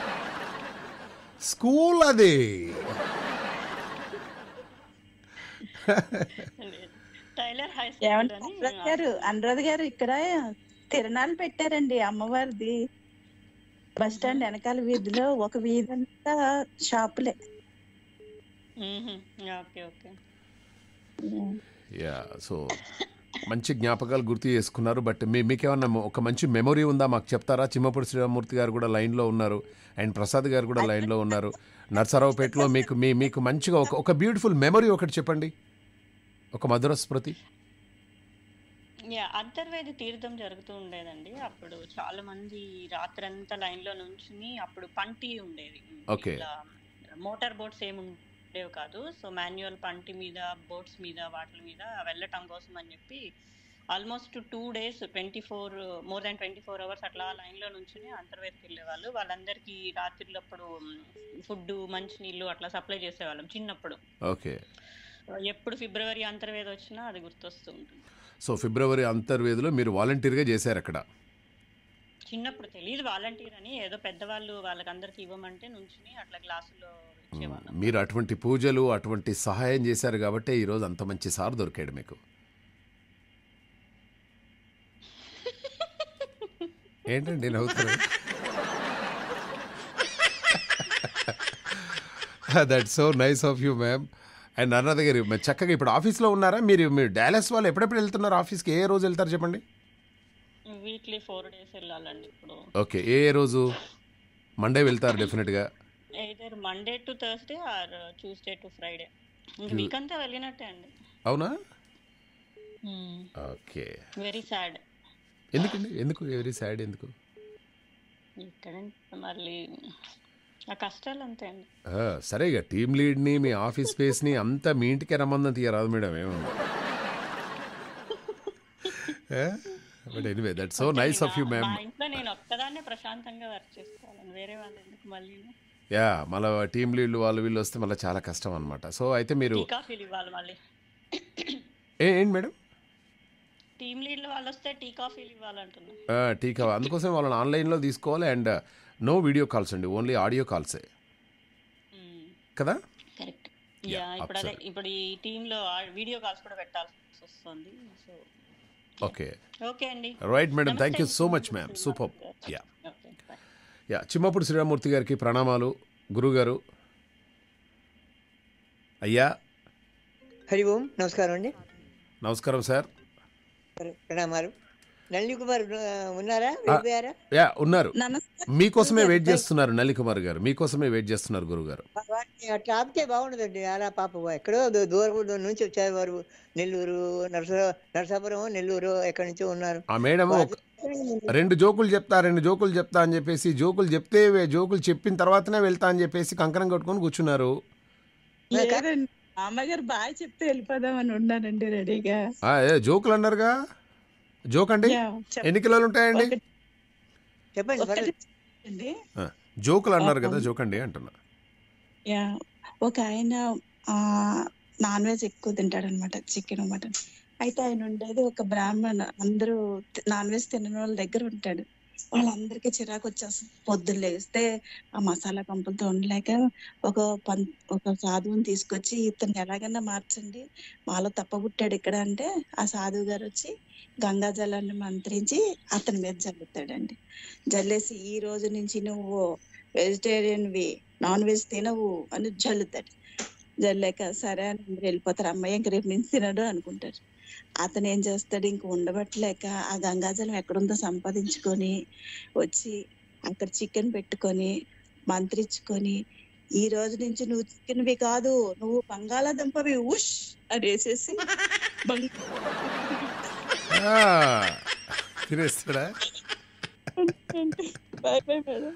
స్కూల్ అది టైలర్ హై స్కూల్ ఏమంటే అని అనురాధ్ గారు అనురాధ్ గారు ఇక్కడ తిరణాలు పెట్టారండి అమ్మవారిది బస్ స్టాండ్ వెనకాల వీధిలో ఒక వీధి అంతా షాపులే మ్మ్హ్మ్. ఓకే ఓకే యా సో మంచి జ్ఞాపకాలు గుర్తు చేసుకున్నారు బట్ మీ మీకేమన్నా ఒక మంచి మెమొరీ ఉందా మాకు చెప్తారా చిమ్మపూడి శ్రీరామూర్తి గారు కూడా లైన్లో ఉన్నారు అండ్ ప్రసాద్ గారు కూడా లైన్లో ఉన్నారు నర్సరావుపేటలో మీకు మీ మీకు మంచిగా ఒక ఒక బ్యూటిఫుల్ మెమొరీ ఒకటి చెప్పండి ఒక మధుర స్మృతి యా అంతర్వేది తీర్థం జరుగుతూ ఉండేదండి అప్పుడు చాలా మంది రాత్రంతా లైన్ లో నుంచుని అప్పుడు పంటి ఉండేది Okay. ఇట్లా మోటార్ బోట్స్ ఏమి ఉండేవి కాదు సో మాన్యువల్ పంటి మీద బోట్స్ మీద వాటి మీద వెళ్ళటం కోసం అని చెప్పి almost two days twenty four more than twenty four hours అట్లా లైన్ లో నుంచుని అంతర్వేదికి వెళ్ళేవాళ్ళు వాళ్ళందరికీ రాత్రిలప్పుడు ఫుడ్ మంచినీళ్ళు అట్లా సప్లై చేసేవాళ్ళం చిన్నప్పుడు ఓకే ఎప్పుడు ఫిబ్రవరి అంతర్వేది వచ్చినా అది గుర్తొస్తూ ఉంటుంది సో ఫిబ్రవరి అంతర్వేదిలో మీరు వాలంటీర్గా చేశారు అక్కడ చిన్నప్పుడు తెలియదు వాలంటీర్ అని ఏదో పెద్దవాళ్ళు వాళ్ళకందరికి ఇవ్వమంటే నుంచుని అట్లా గ్లాసులో ఇచ్చేవాళ్ళం మీరు అటువంటి పూజలు అటువంటి సహాయం చేశారు కాబట్టి ఈరోజు అంత మంచి సార్ దొరికాడు మీకు ఏంటండి నవ్వుతారు that so nice of you ma'am and అన్నది గారు మీరు చక్కగా ఇప్పుడు ఆఫీస్లో ఉన్నారా మీరు మీరు డాలస్ వాళ్ళు ఎప్పుడెప్పుడు వెళ్తున్నారు ఆఫీస్కి ఏ రోజు వెళ్తారు చెప్పండి వీక్లీ ఫోర్ డేస్ వెళ్ళాలండి ఇప్పుడు ఓకే ఏ ఏ రోజు మండే వెళ్తారు డెఫినెట్గా either Monday to Thursday or Tuesday to Friday ఇంకా వీక్ అంతా వెళ్ళినట్టే అండి అవునా ఓకే వెరీ సాడ్ ఎందుకండి ఎందుకు ఎవరీ సైడ్ ఎందుకు ఇక్కడ మళ్ళీ ఆ కష్టాలు అంతే అండి ఆ, సరే ఇక టీమ్ లీడ్ని మీ ఆఫీస్ స్పేస్ని అంతా మీ ఇంటికే రమ్మందని తీయరాదు మేడం ఏముంది but anyway that so nice of you నా- మ్యామ్ మా ఇంట్లో నేను ఒక్కదాన్నే ప్రశాంతంగా వర్క్ చేసుకోవాలని వేరే వాళ్ళు ఎందుకు మళ్ళీ యా మళ్ళీ టీమ్ లీడ్లు వాళ్ళు వీళ్ళు వస్తే మళ్ళీ చాలా కష్టం అనమాట సో అయితే మీరు టీ కాఫీలు ఇవ్వాలి మళ్ళీ ఏ ఏంటి మేడం టీమ్ లీడ్లు వాళ్ళు వస్తే టీ కాఫీలు ఇవ్వాలంటున్నా ఆ, టీకా అందుకోసం వాళ్ళని ఆన్లైన్లో తీసుకోవాలి అండ్ నో వీడియో కాల్స్ అండి ఓన్లీ ఆడియో కాల్సే కదా కరెక్ట్ Yeah, యా ఇప్పుడు అదే absolutely. ఇప్పుడు ఈ టీమ్ లో వీడియో కాల్స్ కూడా పెట్టాల్సి వస్తుంది సో ఓకే ఓకే అండి రైట్ మేడం నమస్తే థ్యాంక్ యూ సో అండి. Much ma'am super yeah okay bye yeah Chimmapudi Sriramamurthy గారికి ప్రణామాలు గురుగారు అయ్యా హరి ఓం నమస్కారం అండి నమస్కారం సార్ ప్రణామాలు నళిని కుమార్ ఆ, ఉన్నారా వెళ్ళిపోయారా యా ఉన్నారు నమస్కారం మీకోసమే వెయిట్ చేస్తున్నారు నల్లి కుమార్ గారు మీకోసమే వెయిట్ చేస్తున్నారు గురుగారు వాటిని అట్లా ఆపితే బాగుండదండి అలా పాప ఎక్కడో దూ- దూరం నుంచి వచ్చారు వారు నెల్లూరు నరస నరసాపురం నెల్లూరు ఎక్కడి నుంచో ఉన్నారు ఆ మేడం ఒక- రెండు జోకులు చెప్తా రెండు జోకులు చెప్తా అని చెప్పేసి జోకులు చెప్తే వే- జోకులు చెప్పిన తర్వాతనే వెళ్తా అని చెప్పేసి కంకణం కట్టుకొని కూర్చున్నారు లేదండి అమ్మగారు బాగా చెప్తే వెళ్ళిపోదామని ఉన్నానండి రెడీగా ఆ, ఏ జోకులు అన్నారుగా జోక్ అండి యా, చెప్ప- ఎన్ని కిలోలు ఉంటాయండి ఒకటి- చెప్పండి ఒకటి పర్లేదు. చెప్పండి. ఆ, జోకులు అన్నారు కదా జోక్ అండి అంటున్నా యా ఒక ఆయన ఆ నాన్ వెజ్ ఎక్కువ తింటాడు అనమాట చికెన్ మటన్ అయితే ఆయన ఉండేది ఒక బ్రాహ్మణ్ అందరూ నాన్ వెజ్ తినని వాళ్ళ దగ్గర ఉంటాడు వాళ్ళందరికీ చిరాకు వచ్చేస్తుంది పొద్దున్న లేస్తే ఆ మసాలా కంపులతో ఉండలేక ఒక పం ఒక సాధువుని తీసుకొచ్చి ఇతన్ని ఎలాగైనా మార్చండి మాలో తప్పబుట్టాడు ఇక్కడ అంటే ఆ సాధువు గారు వచ్చి గంగా జలాన్ని మంత్రించి అతని మీద జల్లుతాడండి జల్లేసి ఈ రోజు నుంచి నువ్వు వెజిటేరియన్ వి నాన్ వెజ్ తినవు అని జల్లుతాడు జల్లాక సరే అని అందరూ వెళ్ళిపోతారు అమ్మాయి ఇంక రేపు నుంచి తినడు అనుకుంటారు అతను ఏం చేస్తాడు ఇంక ఉండబట్టలేక ఆ గంగాజలం ఎక్కడుందో సంపాదించుకొని వచ్చి అక్కడ చికెన్ పెట్టుకొని మంత్రించుకొని ఈ రోజు నుంచి నువ్వు చికెన్వి కాదు నువ్వు బంగాళాదుంపవి ఉష్ అని వేసేసి బంగ- ఆ, తినేస్తాడా బాయ్ బాయ్ మేడం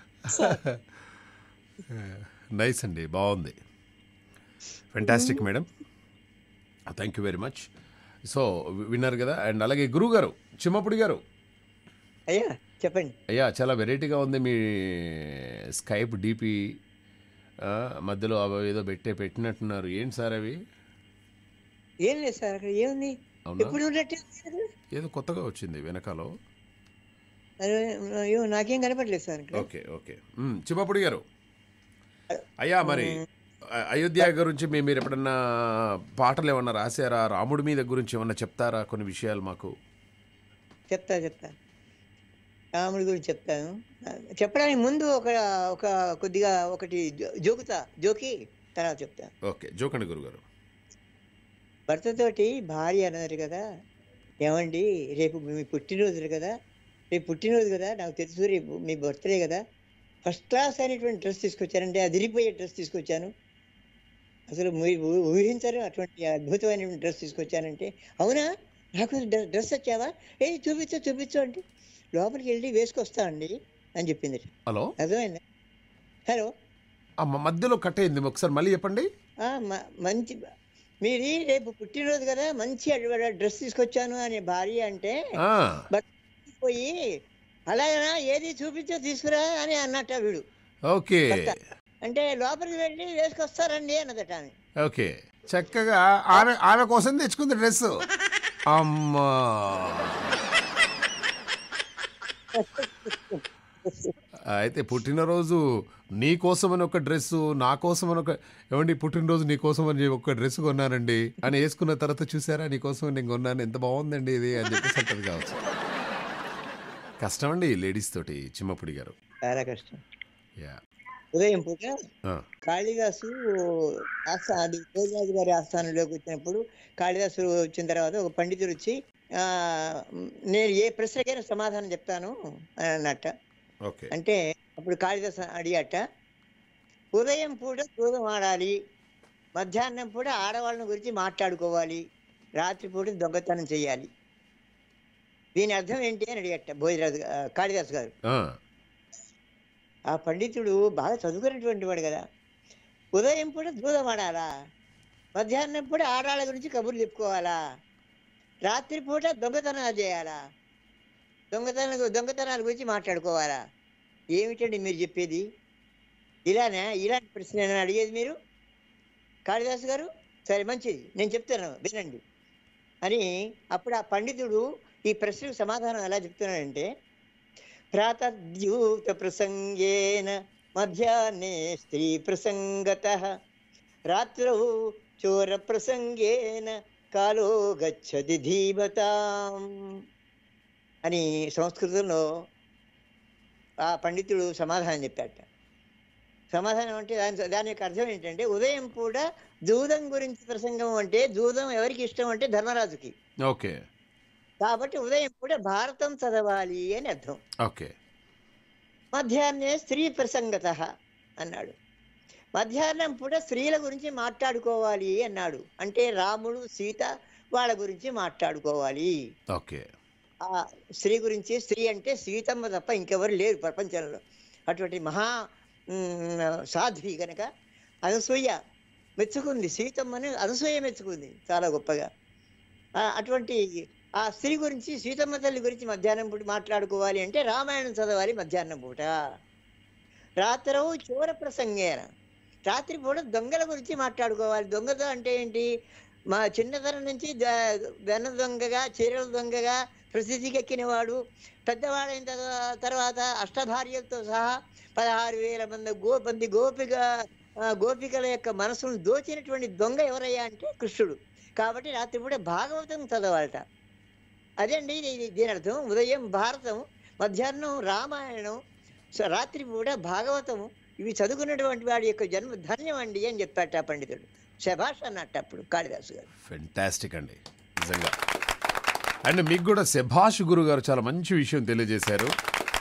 నైస్ అండి బాగుంది fantastic madam thank you very much so విన్నారు కదా అండ్ అలాగే గురువు గారు చిమ్మపుడి గారు అయ్యా చెప్పండి అయ్యా చాలా వెరైటీగా ఉంది మీ స్కైప్ డిపి మధ్యలో అవి ఏదో పెట్టే పెట్టినట్టున్నారు ఏంటి సార్ అవి ఏం లేదు సార్ అక్కడ ఏముంది అవునా ఎప్పుడు ఉన్నట్టే ఉంది కదా. ఏదో కొత్తగా వచ్చింది వెనకాల అరే, అయ్యో నాకేం కనపడలేదు సార్ ఇక్కడ ఓకే ఓకే మ్, చిమ్మపుడి గారు అయ్యా మరి అ- అయోధ్య గురించి మీ- మీరు ఎప్పుడన్నా పాటలు ఏమన్నా రాశారా రాముడి మీద గురించి ఏమన్నా చెప్తారా కొన్ని విషయాలు మాకు చెప్తా చెప్తా రాముడి గురించి చెప్తాను చెప్పడానికి ముందు ఒక ఒక కొద్దిగా ఒకటి జో- జోకుతా జోకి తర్వాత చెప్తా ఓకే జోకండి గురుగారు భర్తతోటి భార్య అన్నారు కదా ఏమండి రేపు మీ పుట్టినరోజు కదా రేపు పుట్టినరోజు కదా నాకు తెలుసు రేపు మీ బర్త్డే కదా ఫస్ట్ క్లాస్ అయినటువంటి డ్రెస్ తీసుకొచ్చానంటే అదిరిపోయే డ్రెస్ తీసుకొచ్చాను అసలు మీరు ఊ- ఊహించరు అటువంటి అద్భుతమైనటువంటి డ్రెస్ తీసుకొచ్చానంటే అవునా నాకు డ్ర- డ్రెస్ వచ్చావా ఏ చూపించు చూపించు అంటే లోపలికి వెళ్ళి వేసుకొస్తా అండి అని చెప్పింది హలో అర్థమైందా హలో ఆ మ- మధ్యలో కట్ అయింది ఒకసారి మళ్ళీ చెప్పండి ఆ, మ- మంచి మీది రేపు పుట్టినరోజు కదా మంచి అడ్వ- డ్రెస్ తీసుకొచ్చాను అనే భార్య అంటే ఆ, పోయి అలాగనా ఏది చూపించో తీసుకురా అని అన్నట్ట వీడు ఓకే అంటే లోపలికి వెళ్ళి వేసుకొస్తారండి అన్నదట ఆమె ఓకే చక్కగా ఆమె ఆమె కోసం తెచ్చుకుంది డ్రెస్ అమ్మా అయితే పుట్టినరోజు నీ కోసమని ఒక డ్రెస్ నా కోసమని ఒక ఏమండి పుట్టినరోజు నీ కోసమని ఒక డ్రెస్ కొన్నానండి అని వేసుకున్న తర్వాత చూసారా నీ కోసం నేను కొన్నాను ఎంత బాగుందండి ఇది అని చెప్పేసి అంటది కావచ్చు కష్టం అండి లేడీస్ తోటి చిమ్మపుడి గారు చాలా కష్టం యా ఉదయం పూట ఆ, కాళిదాసు ఆస్థా అది భోజరాజు గారి ఆస్థానంలోకి వచ్చినప్పుడు కాళిదాసు వచ్చిన తర్వాత ఒక పండితుడు వచ్చి ఆ నేను ఏ ప్రశ్నకైనా సమాధానం చెప్తాను అని అన్నట్ట ఓకే అంటే అప్పుడు కాళిదాసు అడిగట ఉదయం పూట దూదం ఆడాలి మధ్యాహ్నం పూట ఆడవాళ్ళని గురించి మాట్లాడుకోవాలి రాత్రిపూట దొంగతనం చేయాలి దీని అర్థం ఏంటి అని అడిగట భోజరాజు గా- కాళిదాసు గారు ఆ, ఆ పండితుడు బాగా చదువుకున్నటువంటి వాడు కదా ఉదయం పూట దూదం ఆడాలా మధ్యాహ్నం పూట ఆడాళ్ళ గురించి కబుర్లు చెప్పుకోవాలా రాత్రి పూట దొంగతనాలు చేయాలా దొంగతన దొంగతనాల గురించి మాట్లాడుకోవాలా ఏమిటండి మీరు చెప్పేది ఇలానే ఇలాంటి ప్రశ్న ఏమైనా అడిగేది మీరు కాళిదాసు గారు సరే మంచిది నేను చెప్తాను వినండి అని అప్పుడు ఆ పండితుడు ఈ ప్రశ్నకు సమాధానం ఎలా చెప్తున్నాడంటే ప్రాతద్యూత ప్రసంగేన మధ్యాహ్నే స్త్రీ ప్రసంగత రాత్రౌ చోర ప్రసంగేన కాలో గచ్చది ధీమతాం అని సంస్కృతంలో ఆ పండితుడు సమాధానం చెప్పాట సమాధానం అంటే దాని దాని యొక్క అర్థం ఏంటంటే ఉదయం పూట జూదం గురించి ప్రసంగం అంటే జూదం ఎవరికి ఇష్టం అంటే ధర్మరాజుకి ఓకే కాబట్టి ఉదయం పూట భారతం చదవాలి అని అర్థం ఓకే మధ్యాహ్నే స్త్రీ ప్రసంగత అన్నాడు మధ్యాహ్నం పూట స్త్రీల గురించి మాట్లాడుకోవాలి అన్నాడు అంటే రాముడు సీత వాళ్ళ గురించి మాట్లాడుకోవాలి ఓకే ఆ స్త్రీ గురించి స్త్రీ అంటే సీతమ్మ తప్ప ఇంకెవరు లేరు ప్రపంచంలో అటువంటి మహా మ్, సాధ్వి కనుక అనసూయ మెచ్చుకుంది సీతమ్మని అనసూయ మెచ్చుకుంది చాలా గొప్పగా ఆ, అటువంటి ఆ స్త్రీ గురించి సీతమ్మ తల్లి గురించి మధ్యాహ్నం పూట మాట్లాడుకోవాలి అంటే రామాయణం చదవాలి మధ్యాహ్నం పూట రాత్రవు చోర ప్రసంగేన రాత్రి పూట దొంగల గురించి మాట్లాడుకోవాలి దొంగతో అంటే ఏంటి మా చిన్నతనం నుంచి ద- వెన్న దొంగగా చీరల దొంగగా ప్రసిద్ధికెక్కినవాడు పెద్దవాడైన తర్వా- తర్వాత అష్టభార్యలతో సహా పదహారు వేల మంది గో మంది గోపిక ఆ, గోపికల యొక్క మనసును దోచినటువంటి దొంగ ఎవరయ్యా అంటే కృష్ణుడు కాబట్టి రాత్రిపూట భాగవతం చదవాలట అదండి ఇది- ఇది దీని అర్థం ఉదయం భారతం మధ్యాహ్నం రామాయణం స- రాత్రి పూట భాగవతము ఇవి చదువుకున్నటువంటి వాడి యొక్క జన్మ ధన్యం అండి అని చెప్పాట ఆ పండితుడు శభాష్ అన్నట్టు అప్పుడు కాళిదాసు గారు ఫెంటాస్టిక్ అండి నిజంగా అండ్ మీకు కూడా శభాష్ గురు గారు చాలా మంచి విషయం తెలియజేశారు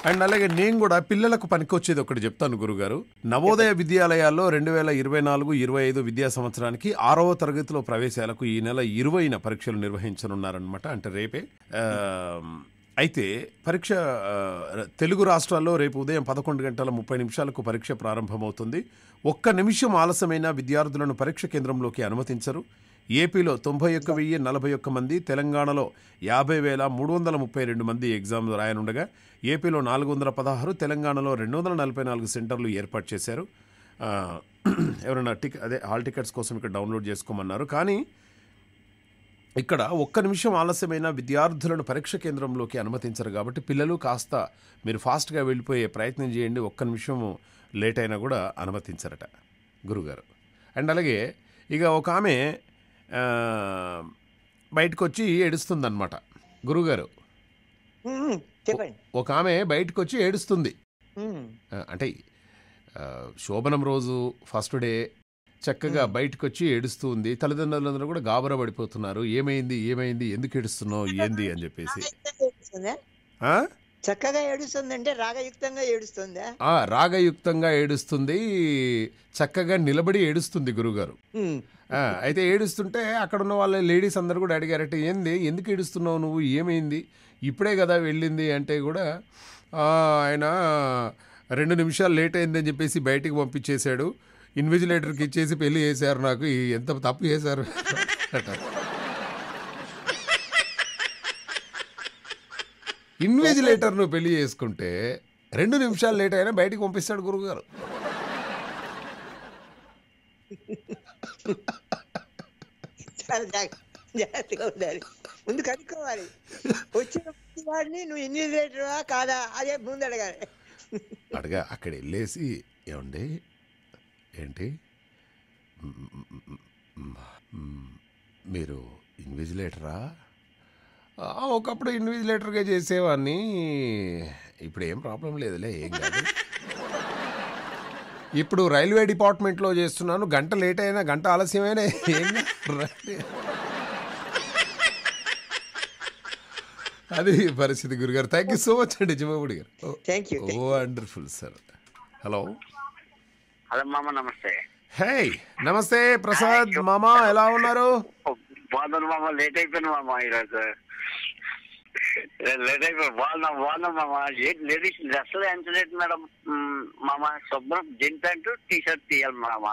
అండ్ అలాగే నేను కూడా పిల్లలకు పనికొచ్చేది ఒకటి చెప్తాను గురుగారు నవోదయ విద్యాలయాల్లో రెండు వేల ఇరవై నాలుగు ఇరవై ఐదు విద్యా సంవత్సరానికి ఆరవ తరగతిలో ప్రవేశాలకు ఈ నెల ఇరవైన పరీక్షలు నిర్వహించనున్నారనమాట అంటే రేపే ఆ, అయితే పరీక్ష ఆ, తెలుగు రాష్ట్రాల్లో రేపు ఉదయం పదకొండు గంటల ముప్పై నిమిషాలకు పరీక్ష ప్రారంభమవుతుంది ఒక్క నిమిషం ఆలస్యమైన విద్యార్థులను పరీక్ష కేంద్రంలోకి అనుమతించరు ఏపీలో తొంభై ఒక్క వెయ్యి నలభై ఒక్క మంది తెలంగాణలో యాభై వేల మూడు వందల ముప్పై రెండు మంది ఎగ్జామ్ రాయనుండగా ఏపీలో నాలుగు వందల పదహారు తెలంగాణలో రెండు వందల నలభై నాలుగు సెంటర్లు ఏర్పాటు చేశారు ఆ, ఎవరైనా టిక్ అదే హాల్ టికెట్స్ కోసం ఇక్కడ డౌన్లోడ్ చేసుకోమన్నారు కానీ ఇక్కడ ఒక్క నిమిషం ఆలస్యమైన విద్యార్థులను పరీక్ష కేంద్రంలోకి అనుమతించరు కాబట్టి పిల్లలు కాస్త మీరు ఫాస్ట్గా వెళ్ళిపోయే ప్రయత్నం చేయండి ఒక్క నిమిషం లేట్ అయినా కూడా అనుమతించరట గురుగారు అండ్ అలాగే ఇక ఒక ఆమె ఆ, బయటకు వచ్చి ఏడుస్తుందన్నమాట గురుగారు ఉమ్, చెప్పండి ఒక ఆమె బయటకు వచ్చి ఏడుస్తుంది ఉమ్, ఆ, అంటే ఆ, శోభనం రోజు ఫస్ట్ డే చక్కగా బయటకు వచ్చి ఏడుస్తూ ఉంది తల్లిదండ్రులందరూ కూడా గాబరా పడిపోతున్నారు ఏమైంది ఏమైంది ఎందుకు ఏడుస్తున్నావు ఏంది అని చెప్పేసి ఏడుస్తుందా ఆ? చక్కగా ఏడుస్తుందంటే రాగయుక్తంగా ఏడుస్తుందా ఆ, రాగయుక్తంగా ఏడుస్తుంది చక్కగా నిలబడి ఏడుస్తుంది గురుగారు ఉమ్, ఆ, అయితే ఏడుస్తుంటే అక్కడ ఉన్న వాళ్ళ లేడీస్ అందరూ కూడా అడిగారట ఏంది ఎందుకు ఏడుస్తున్నావు నువ్వు ఏమైంది ఇప్పుడే కదా వెళ్ళింది అంటే కూడా "ఆ, ఆయన రెండు నిమిషాలు లేట్ అయిందని చెప్పేసి బయటికి పంపించేశాడు ఇన్విజిలేటర్కి ఇచ్చేసి పెళ్లి చేశారు నాకు ఈ ఎంత తప్పు చేశారు అట. ఇన్విజిలేటర్ను పెళ్లి చేసుకుంటే రెండు నిమిషాలు లేట్ అయినా బయటికి పంపిస్తాడు గురుగారు చాలా జాగ్ర- జాగ్రత్తగా ఉండాలి ముందు కనుక్కోవాలి వచ్చిన ప్రతి వాడిని నువ్వు ఇన్విజిలేటరా కాదా అదే ముందు అడగాలి అడగా అక్కడ వెళ్ళేసి ఏమండి ఏంటి మ్, మ్, మ్, మ్, మీరు ఇన్విజిలేటరా "ఆ, ఒకప్పుడు ఇన్విజిలేటర్గా చేసేవాడిని ఇప్పుడు ఏం ప్రాబ్లం లేదులే ఏం కాదు ఇప్పుడు రైల్వే డిపార్ట్మెంట్లో చేస్తున్నాను గంట లేట్ అయినా గంట ఆలస్యమైనా ఏం కాదు, రండి." అది పరిస్థితి గురుగారు థ్యాంక్ యూ సో మచ్ అండి Jimmabudi garu thank you oh wonderful sir hello hello మామ నమస్తే హే నమస్తే ప్రసాద్ మామా ఎలా ఉన్నారు బాగున్నాను మామ లేట్ అయిపోయాను మామ ఈరోజు లేట్ అయిపోయి బాగున్నాం బాగున్నాం మామ ఏంటి లేడీస్ డ్రెస్సులు ఎంత లేట్ మేడం మ్, మామ శుభ్రం జీన్ ప్యాంటు టీ షర్ట్ తీయాలి మామ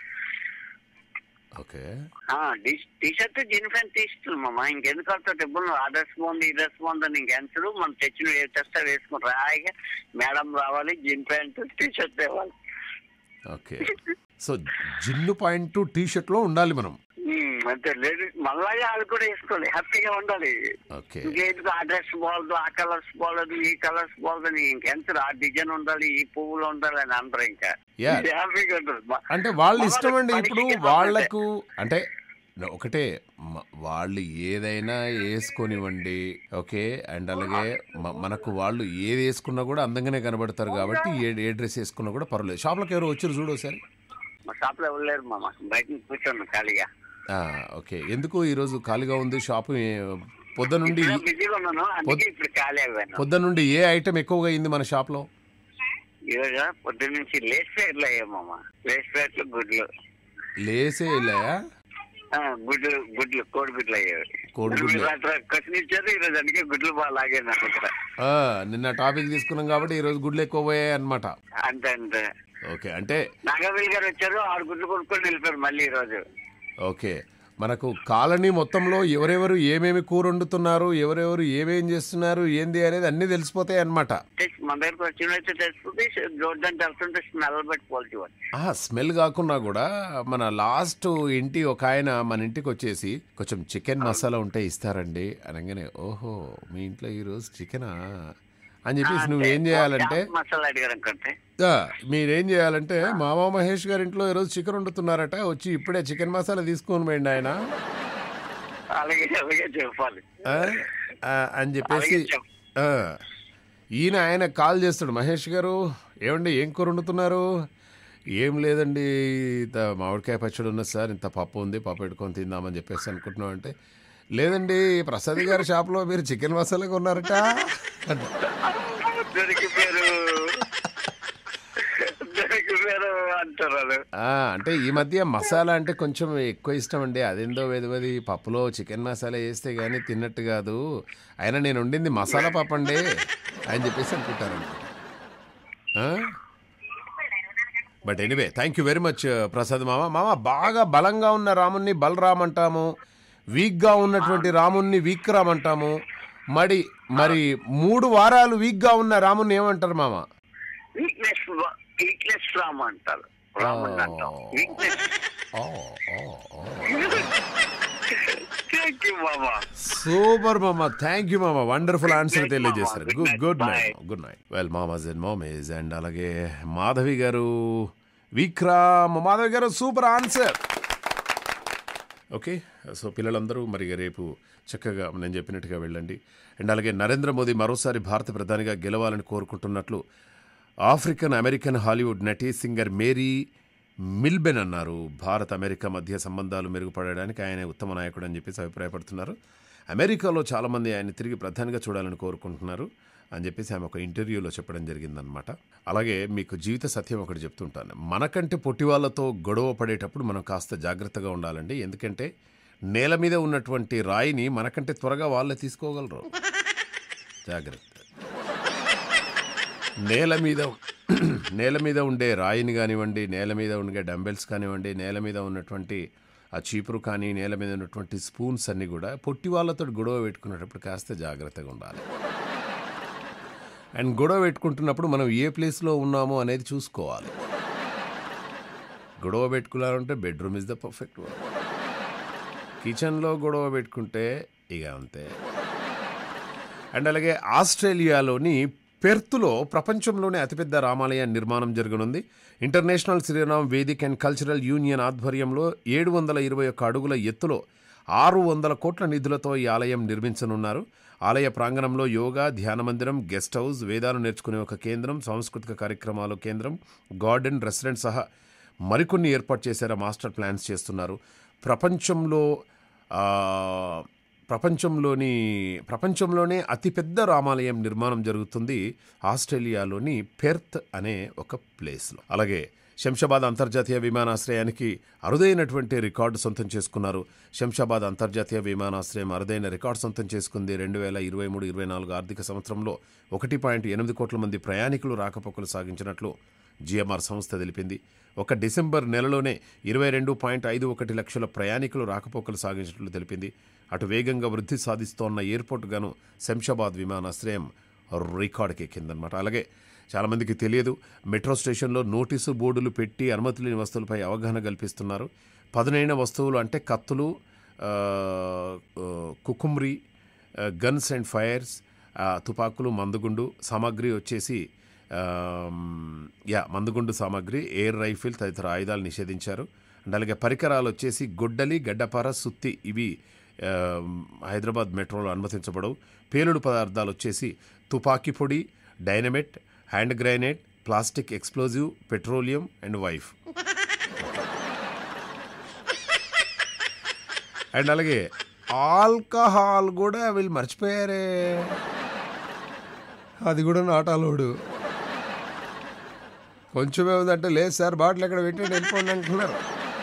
okay T shirt jean pant తీస్తుంది మామ ఇంకెందుకు అవుతావు ఇబ్బంది ఆ డ్రెస్ బాగుంది ఈ డ్రెస్ బాగుంది అని ఇంకెంతడు మనం తెచ్చిన ఏ టెస్ట్ వేసుకుని రాయిగా మేడం రావాలి జీన్ ప్యాంట్ టీ షర్ట్ తేవాలి ఓకే సో జిన్ను పాయింట్ టీ షర్ట్లో ఉండాలి మనం మ్, అంతే లేడీస్ మళ్ళాగా వాళ్ళు కూడా వేసుకోవాలి హ్యాపీగా ఉండాలి ఓకే ఇంకేందుకు ఆ డ్రెస్ బాగోదు ఆ కలర్స్ బాగోదు ఈ కలర్స్ బాగోదు ఇంకెంత ఆ డిజైన్ ఉండాలి ఈ పువ్వులు ఉండాలి అని అంటారు ఇంకా Yeah. హ్యాపీగా ఉంటుంది మా- అంటే వాళ్ళ మా ఇష్టం అండి వాళ్ళకి ఇప్పుడు పనికి వాళ్లకు అంటే ఒకటే మ- వాళ్ళు ఏదైనా వేసుకొనివ్వండి ఓకే అండ్ అలాగే మ- మనకు వాళ్ళు ఏది వేసుకున్నా కూడా అందంగానే కనబడతారు కాబట్టి ఏ ఏ డ్రెస్ వేసుకున్నా కూడా పర్వాలేదు షాప్లోకి ఎవరు వచ్చారు చూడు ఒకసారి మా షాప్ లో ఎవరు లేరు మామ బయట నుంచి కూర్చోండి ఖాళీగా ఆ, ఓకే ఎందుకు ఈరోజు ఖాళీగా ఉంది షాపు పొద్దు నుండి ఇప్పుడు బిజీగా ఉన్నాను అందుకే ఇప్పుడు ఖాళీ అయ్యాను పొద్దు నుండి ఏ ఐటెం ఎక్కువగా అయింది మన షాప్లో ఈరోజు పొద్దున్న నుంచి లేస్ ప్యాకెట్లు అయ్యాయి మామ లేస్ ప్యాకెట్లు గుడ్లు లేసే వెళ్ళాయా ఆ, గుడ్లు గుడ్లు కోడి గుడ్లు అయ్యాయి కోడిగుడ్లు. మీరు రాత్రి క్వశ్చన్ ఇచ్చారు ఈరోజు అందుకే గుడ్లు బాగా లాగాను ఇక్కడ ఆ, నిన్న టాపిక్ తీసుకున్నాం కాబట్టి ఈరోజు గుడ్లు ఎక్కువ పోయాయి అనమాట అంతే అంతే ఓకే అంటే నాగవేల్ గారు వచ్చారు ఆరు గుడ్లు కొనుక్కొని వెళ్ళిపోయారు మళ్ళీ ఈరోజు ఓకే మనకు కాలనీ మొత్తంలో ఎవరెవరు ఏమేమి కూర వండుతున్నారు ఎవరెవరు ఏమేం చేస్తున్నారు ఏంది అనేది అన్నీ తెలిసిపోతాయి అనమాట టెస్ట్ మన దగ్గరకు వచ్చినైతే తెలుస్తుంది చూడడానికి వెళ్తుంటే స్మెల్ బట్టి క్వాలిటీ ఆ స్మెల్ కాకుండా కూడా మన లాస్ట్ ఇంటి ఒక ఆయన మన ఇంటికి వచ్చేసి కొంచెం చికెన్ మసాలా ఉంటే ఇస్తారండి అనగానే ఓహో మీ ఇంట్లో ఈరోజు చికెనా అని చెప్పేసి నువ్వు ఏం చేయాలంటే మసాలా అడిగారు అనుకుంటే ఆ, మీరేం చేయాలంటే మామ మహేష్ గారి ఇంట్లో ఈరోజు చికెన్ వండుతున్నారట వచ్చి ఇప్పుడే చికెన్ మసాలా తీసుకొని పోయిండి ఆయన అలాగే అలాగే చెప్పాలి ఆ, ఆ, అని చెప్పేసి అలాగే చెప్ ఆ, ఈయన ఆయన కాల్ చేస్తాడు మహేష్ గారు ఏమండి ఏం కూర వండుతున్నారు ఏం లేదండి ఇంత మామిడికాయ పచ్చడి ఉన్నది సార్ ఇంత పప్పు ఉంది పప్పు పెట్టుకొని తిందామని చెప్పేసి అనుకుంటున్నాం అంటే లేదండి ప్రసాద్ గారి షాప్లో మీరు చికెన్ మసాలా కొన్నారట దొరికిపోయారు దొరికిపోయారు అంటారు ఆ, అంటే ఈ మధ్య మసాలా అంటే కొంచెం ఎక్కువ ఇష్టం అండి అదేందో వెదవది పప్పులో చికెన్ మసాలా వేస్తే కానీ తిన్నట్టు కాదు అయినా నేను వండింది మసాలా పప్పు అండి అని చెప్పేసి అనుకుంటారు but anyway thank you very much Prasad మామ మామ బాగా బలంగా ఉన్న రాముణ్ణి బలరామ్ అంటాము వీక్గా ఉన్నటువంటి రాముణ్ణి వీక్ రామ్ అంటాము మరి మరి మూడు వారాలు వీక్గా ఉన్న రాముణ్ణి ఏమంటారు మామ వీక్నెస్ వీక్నెస్ రామ్ అంటారు రాముని అంటాం వీక్నెస్ ఓ, ఓ, ఓ. థ్యాంక్ యూ బాబా సూపర్ మామ థ్యాంక్ యూ మామ వండర్ఫుల్ ఆన్సర్ night, తెలియజేశారు మామ. Good Good good night. Night good night well మామాజ్ and మామేజ్ అండ్ అలాగే మాధవి గారు విక్రమ్ మాధవి గారు సూపర్ ఆన్సర్ ఓకే సో పిల్లలందరూ మరి రేపు చక్కగా నేను చెప్పినట్టుగా వెళ్ళండి అండ్ అలాగే నరేంద్ర మోదీ మరోసారి భారత ప్రధానిగా గెలవాలని కోరుకుంటున్నట్లు ఆఫ్రికన్ అమెరికన్ హాలీవుడ్ నటి సింగర్ మేరీ మిల్బెన్ అన్నారు భారత్ అమెరికా మధ్య సంబంధాలు మెరుగుపడడానికి ఆయన ఉత్తమ నాయకుడు అని చెప్పేసి అభిప్రాయపడుతున్నారు అమెరికాలో చాలామంది ఆయన తిరిగి ప్రధానిగా చూడాలని కోరుకుంటున్నారు అని చెప్పేసి ఆమె ఒక ఇంటర్వ్యూలో చెప్పడం జరిగిందనమాట అలాగే మీకు జీవిత సత్యం ఒకటి చెప్తుంటాను మనకంటే పొట్టి వాళ్ళతో గొడవ పడేటప్పుడు మనం కాస్త జాగ్రత్తగా ఉండాలండి ఎందుకంటే నేల మీద ఉన్నటువంటి రాయిని మనకంటే త్వరగా వాళ్ళే తీసుకోగలరు జాగ్రత్త నేల మీద నేల మీద ఉండే రాయిని కానివ్వండి నేల మీద ఉండే డంబెల్స్ కానివ్వండి నేల మీద ఉన్నటువంటి ఆ చీపురు కానీ నేల మీద ఉన్నటువంటి స్పూన్స్ అన్నీ కూడా పొట్టి వాళ్ళతో గొడవ పెట్టుకునేటప్పుడు కాస్త జాగ్రత్తగా ఉండాలి అండ్ గొడవ పెట్టుకుంటున్నప్పుడు మనం ఏ ప్లేస్లో ఉన్నామో అనేది చూసుకోవాలి గొడవ పెట్టుకున్నారంటే bedroom is the perfect one కిచెన్లో గొడవ పెట్టుకుంటే ఇక అంతే అండ్ అలాగే ఆస్ట్రేలియాలోని పెర్త్లో ప్రపంచంలోనే అతిపెద్ద రామాలయ నిర్మాణం జరగనుంది international Shriram Vedic and cultural union ఆధ్వర్యంలో ఏడు వందల ఇరవై ఒక్క అడుగుల ఎత్తులో ఆరు వందల కోట్ల నిధులతో ఈ ఆలయం నిర్మించనున్నారు ఆలయ ప్రాంగణంలో యోగా ధ్యాన మందిరం గెస్ట్ హౌస్ వేదాలు నేర్చుకునే ఒక కేంద్రం సాంస్కృతిక కార్యక్రమాల కేంద్రం గార్డెన్ రెస్టారెంట్ సహా మరికొన్ని ఏర్పాటు చేశారు మాస్టర్ ప్లాన్స్ చేస్తున్నారు ప్రపంచంలో ఆ, ప్రపంచంలోని ప్రపంచంలోనే అతిపెద్ద రామాలయం నిర్మాణం జరుగుతుంది ఆస్ట్రేలియాలోని పెర్త్ అనే ఒక ప్లేస్లో అలాగే శంషాబాద్ అంతర్జాతీయ విమానాశ్రయానికి అరుదైనటువంటి రికార్డు సొంతం చేసుకున్నారు శంషాబాద్ అంతర్జాతీయ విమానాశ్రయం అరుదైన రికార్డు సొంతం చేసుకుంది రెండు వేల ఇరవై మూడు ఇరవై నాలుగు ఆర్థిక సంవత్సరంలో ఒకటి పాయింట్ ఎనిమిది కోట్ల మంది ప్రయాణికులు రాకపోకలు సాగించినట్లు జిఎంఆర్ సంస్థ తెలిపింది ఒక డిసెంబర్ నెలలోనే ఇరవై రెండు పాయింట్ ఐదు ఒకటి లక్షల ప్రయాణికులు రాకపోకలు సాగించినట్లు తెలిపింది అటు వేగంగా వృద్ధి సాధిస్తోన్న ఎయిర్పోర్ట్ గాను శంషాబాద్ విమానాశ్రయం రికార్డుకి ఎక్కిందనమాట అలాగే చాలామందికి తెలియదు మెట్రో స్టేషన్లో నోటీసు బోర్డులు పెట్టి అనుమతి లేని వస్తువులపై అవగాహన కల్పిస్తున్నారు పదునైన వస్తువులు అంటే కత్తులు ఆ, ఆ, కుకుమ్రి ఆ, గన్స్ అండ్ ఫైర్స్ ఆ, తుపాకులు మందుగుండు సామాగ్రి వచ్చేసి ఆమ్, యా మందుగుండు సామాగ్రి ఎయిర్ రైఫిల్ తదితర ఆయుధాలు నిషేధించారు అండ్ అలాగే పరికరాలు వచ్చేసి గొడ్డలి గడ్డపార సుత్తి ఇవి ఆమ్, హైదరాబాద్ మెట్రోలో అనుమతించబడవు పేలుడు పదార్థాలు వచ్చేసి తుపాకీ పొడి dynamite hand grenade plastic explosive petroleum and వైఫ్ అండ్ అలాగే ఆల్కహాల్ కూడా వీళ్ళు మర్చిపోయారే అది కూడా నాటాలోడు కొంచెమే ఉందంటే లేదు సార్ బాటిల్ ఎక్కడ పెట్టి వెళ్ళిపోండి అంటున్నారు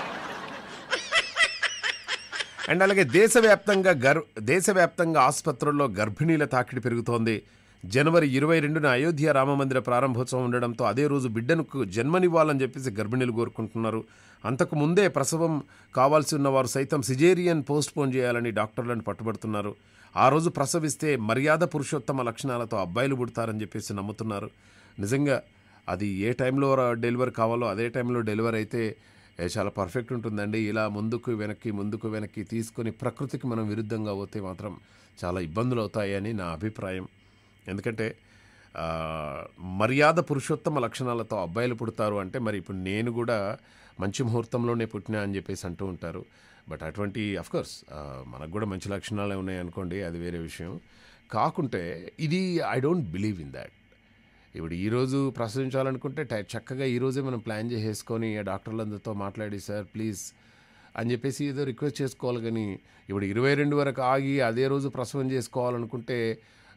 అండ్ అలాగే దేశవ్యాప్తంగా గర్ దేశవ్యాప్తంగా ఆసుపత్రుల్లో గర్భిణీల తాకిడి పెరుగుతోంది జనవరి ఇరవై రెండున అయోధ్య రామమందిర ప్రారంభోత్సవం ఉండడంతో అదే రోజు బిడ్డనుకు జన్మనివ్వాలని చెప్పేసి గర్భిణీలు కోరుకుంటున్నారు అంతకు ముందే ప్రసవం కావాల్సి ఉన్నవారు సైతం సిజేరియన్ పోస్ట్ పోన్ చేయాలని డాక్టర్లను పట్టుబడుతున్నారు ఆ రోజు ప్రసవిస్తే మర్యాద పురుషోత్తమ లక్షణాలతో అబ్బాయిలు పుడతారని చెప్పేసి నమ్ముతున్నారు నిజంగా అది ఏ టైంలో ర- డెలివరీ కావాలో అదే టైంలో డెలివరీ అయితే ఏ, చాలా పర్ఫెక్ట్ ఉంటుందండి ఇలా ముందుకు వెనక్కి ముందుకు వెనక్కి తీసుకొని ప్రకృతికి మనం విరుద్ధంగా పోతే మాత్రం చాలా ఇబ్బందులు అవుతాయని నా అభిప్రాయం ఎందుకంటే ఆ, మర్యాద పురుషోత్తమ లక్షణాలతో అబ్బాయిలు పుడతారు అంటే మరి ఇప్పుడు నేను కూడా మంచి ముహూర్తంలోనే పుట్టినా అని చెప్పేసి అంటూ ఉంటారు బట్ అటువంటి అఫ్కోర్స్ మనకు కూడా మంచి లక్షణాలే ఉన్నాయి అనుకోండి అది వేరే విషయం కాకుంటే ఇది I don't believe in that ఇప్పుడు ఈరోజు ప్రసవించాలనుకుంటే టై- చక్కగా ఈరోజే మనం ప్లాన్ చేసేసుకొని ఆ డాక్టర్లందరితో మాట్లాడి సార్ ప్లీజ్ అని చెప్పేసి ఏదో రిక్వెస్ట్ చేసుకోవాలి కానీ ఇప్పుడు ఇరవై రెండు వరకు ఆగి అదే రోజు ప్రసవం చేసుకోవాలనుకుంటే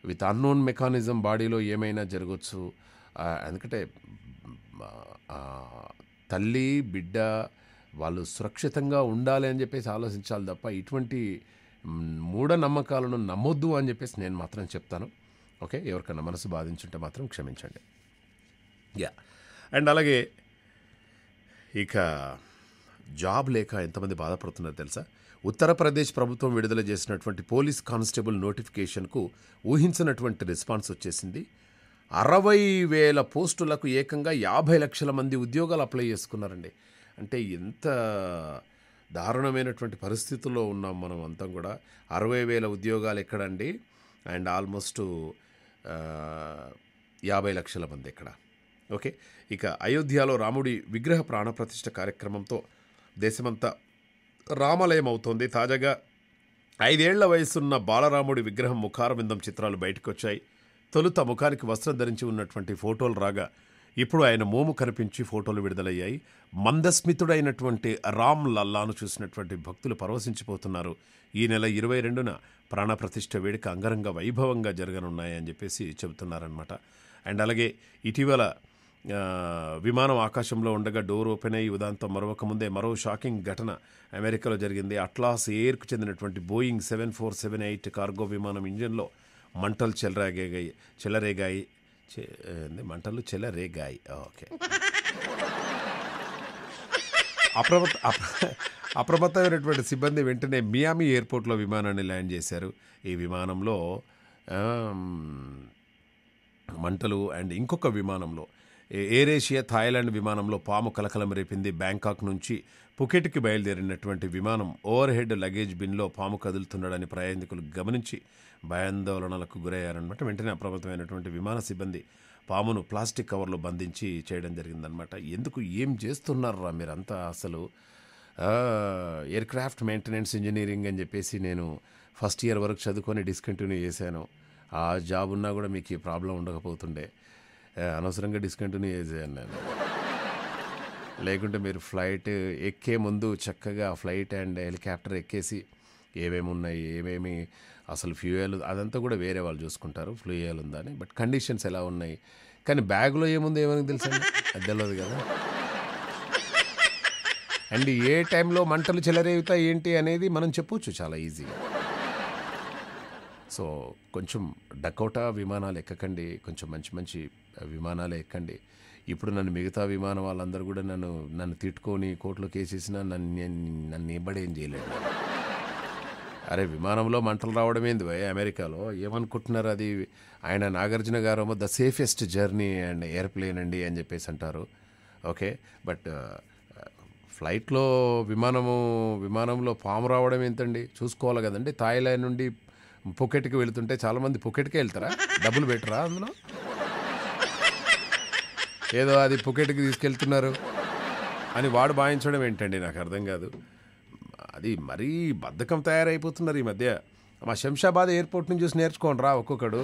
విత్ అన్నోన్ మెకానిజం బాడీలో ఏమైనా జరగచ్చు ఆ, ఎందుకంటే ఆ, తల్లి బిడ్డ వాళ్ళు సురక్షితంగా ఉండాలి అని చెప్పేసి ఆలోచించాలి తప్ప ఇటువంటి మ్, మూఢనమ్మకాలను నమ్మొద్దు అని చెప్పేసి నేను మాత్రం చెప్తాను ఓకే ఎవరికైనా మనసు బాధించుంటే మాత్రం క్షమించండి యా అండ్ అలాగే ఇక జాబ్ లేక ఎంతమంది బాధపడుతున్నారో తెలుసా ఉత్తరప్రదేశ్ ప్రభుత్వం విడుదల చేసినటువంటి పోలీస్ కానిస్టేబుల్ నోటిఫికేషన్కు ఊహించినటువంటి రెస్పాన్స్ వచ్చేసింది అరవై వేల పోస్టులకు ఏకంగా యాభై లక్షల మంది ఉద్యోగాలు అప్లై చేసుకున్నారండి అంటే ఎంత దారుణమైనటువంటి పరిస్థితుల్లో ఉన్నాం మనం అంతా కూడా అరవై వేల ఉద్యోగాలు ఎక్కడండి అండ్ ఆల్మోస్ట్ ఆ, యాభై లక్షల మంది ఎక్కడ ఓకే ఇక అయోధ్యలో రాముడి విగ్రహ ప్రాణప్రతిష్ఠ కార్యక్రమంతో దేశమంతా రామాలయం అవుతోంది తాజాగా ఐదేళ్ల వయసున్న బాలరాముడి విగ్రహం ముఖారవిందం చిత్రాలు బయటకు వచ్చాయి తొలుత ముఖానికి వస్త్రం ధరించి ఉన్నటువంటి ఫోటోలు రాగా ఇప్పుడు ఆయన మోము కనిపించి ఫోటోలు విడుదలయ్యాయి మందస్మితుడైనటువంటి రామ్ లల్లాను చూసినటువంటి భక్తులు పరవశించిపోతున్నారు ఈ నెల ఇరవై రెండున ప్రాణప్రతిష్ఠ వేడుక అంగరంగ వైభవంగా జరగనున్నాయని చెప్పేసి చెబుతున్నారనమాట అండ్ అలాగే ఇటీవల ఆ, విమానం ఆకాశంలో ఉండగా డోర్ ఓపెన్ అయ్యి ఉదాంతం మరొక ముందే మరో షాకింగ్ ఘటన అమెరికాలో జరిగింది అట్లాస్ ఎయిర్కు చెందినటువంటి Boeing seven four seven eight cargo విమానం ఇంజన్లో మంటలు చెలరేగాయి చెలరేగాయి చె- ఏంది? మంటలు చెలరేగాయి ఓకే అప్రమత్త అప్ర- అప్రమత్తమైనటువంటి సిబ్బంది వెంటనే మియామి ఎయిర్పోర్ట్లో విమానాన్ని ల్యాండ్ చేశారు ఈ విమానంలో ఆమ్, మంటలు అండ్ ఇంకొక విమానంలో ఏ- ఎయిర్ ఏషియా థాయిలాండ్ విమానంలో పాము కలకలం రేపింది బ్యాంకాక్ నుంచి పుకెట్కి బయలుదేరినటువంటి విమానం ఓవర్ హెడ్ లగేజ్ బిన్లో పాము కదులుతున్నాడని ప్రయాణికులు గమనించి భయాందోళనలకు గురయ్యారనమాట వెంటనే అప్రమత్తమైనటువంటి విమాన సిబ్బంది పామును ప్లాస్టిక్ కవర్లో బంధించి చేయడం జరిగిందనమాట ఎందుకు ఏం చేస్తున్నారా మీరంతా అసలు ఎయిర్ క్రాఫ్ట్ మెయింటెనెన్స్ ఇంజనీరింగ్ అని చెప్పేసి నేను ఫస్ట్ ఇయర్ వరకు చదువుకొని డిస్కంటిన్యూ చేశాను ఆ జాబ్ ఉన్నా కూడా మీకు ఈ ప్రాబ్లం ఉండకపోతుండే ఆ, అనవసరంగా డిస్కంటిన్యూ చేశాను నేను లేకుంటే మీరు ఫ్లైట్ ఎక్కే ముందు చక్కగా ఫ్లైట్ అండ్ హెలికాప్టర్ ఎక్కేసి ఏమేమి ఉన్నాయి ఏమేమి అసలు ఫ్యూయల్ అదంతా కూడా వేరే వాళ్ళు చూసుకుంటారు ఫ్లూయల్ ఉందని బట్ కండిషన్స్ ఎలా ఉన్నాయి కానీ బ్యాగ్లో ఏముంది ఏమని తెలుసా అది తెలియదు కదా అండ్ ఏ టైంలో మంటలు చెలరేగుతాయి ఏంటి అనేది మనం చెప్పొచ్చు చాలా ఈజీగా సో కొంచెం డకోటా విమానాలు ఎక్కకండి కొంచెం మంచి మంచి విమానాలు ఎక్కండి ఇప్పుడు నన్ను మిగతా విమానం వాళ్ళందరూ కూడా నన్ను నన్ను తిట్టుకొని కోర్టులో కేసేసినా నన్ను నేను- నన్ను ఇబ్బడేం చేయలేదు అరే విమానంలో మంటలు రావడం ఏంది భయ్ అమెరికాలో ఏమనుకుంటున్నారు అది ఆయన Nagarjuna garu the safest journey and airplane అండి అని చెప్పేసి అంటారు ఓకే బట్ ఫ్లైట్లో విమానము విమానంలో పాము రావడం ఏంటండి చూసుకోవాలి కదండి థాయిలాండ్ నుండి పుకెట్కి వెళ్తుంటే చాలామంది పుకెట్కే వెళ్తారా డబ్బులు పెట్టరా అందులో ఏదో అది పుకెట్కి తీసుకెళ్తున్నారు అని వాడు భావించడం ఏంటండి నాకు అర్థం కాదు అది మరీ బద్ధకం తయారైపోతున్నారు ఈ మధ్య మా శంషాబాద్ ఎయిర్పోర్ట్ నుంచి చూసి నేర్చుకోండి రా ఒక్కొక్కడు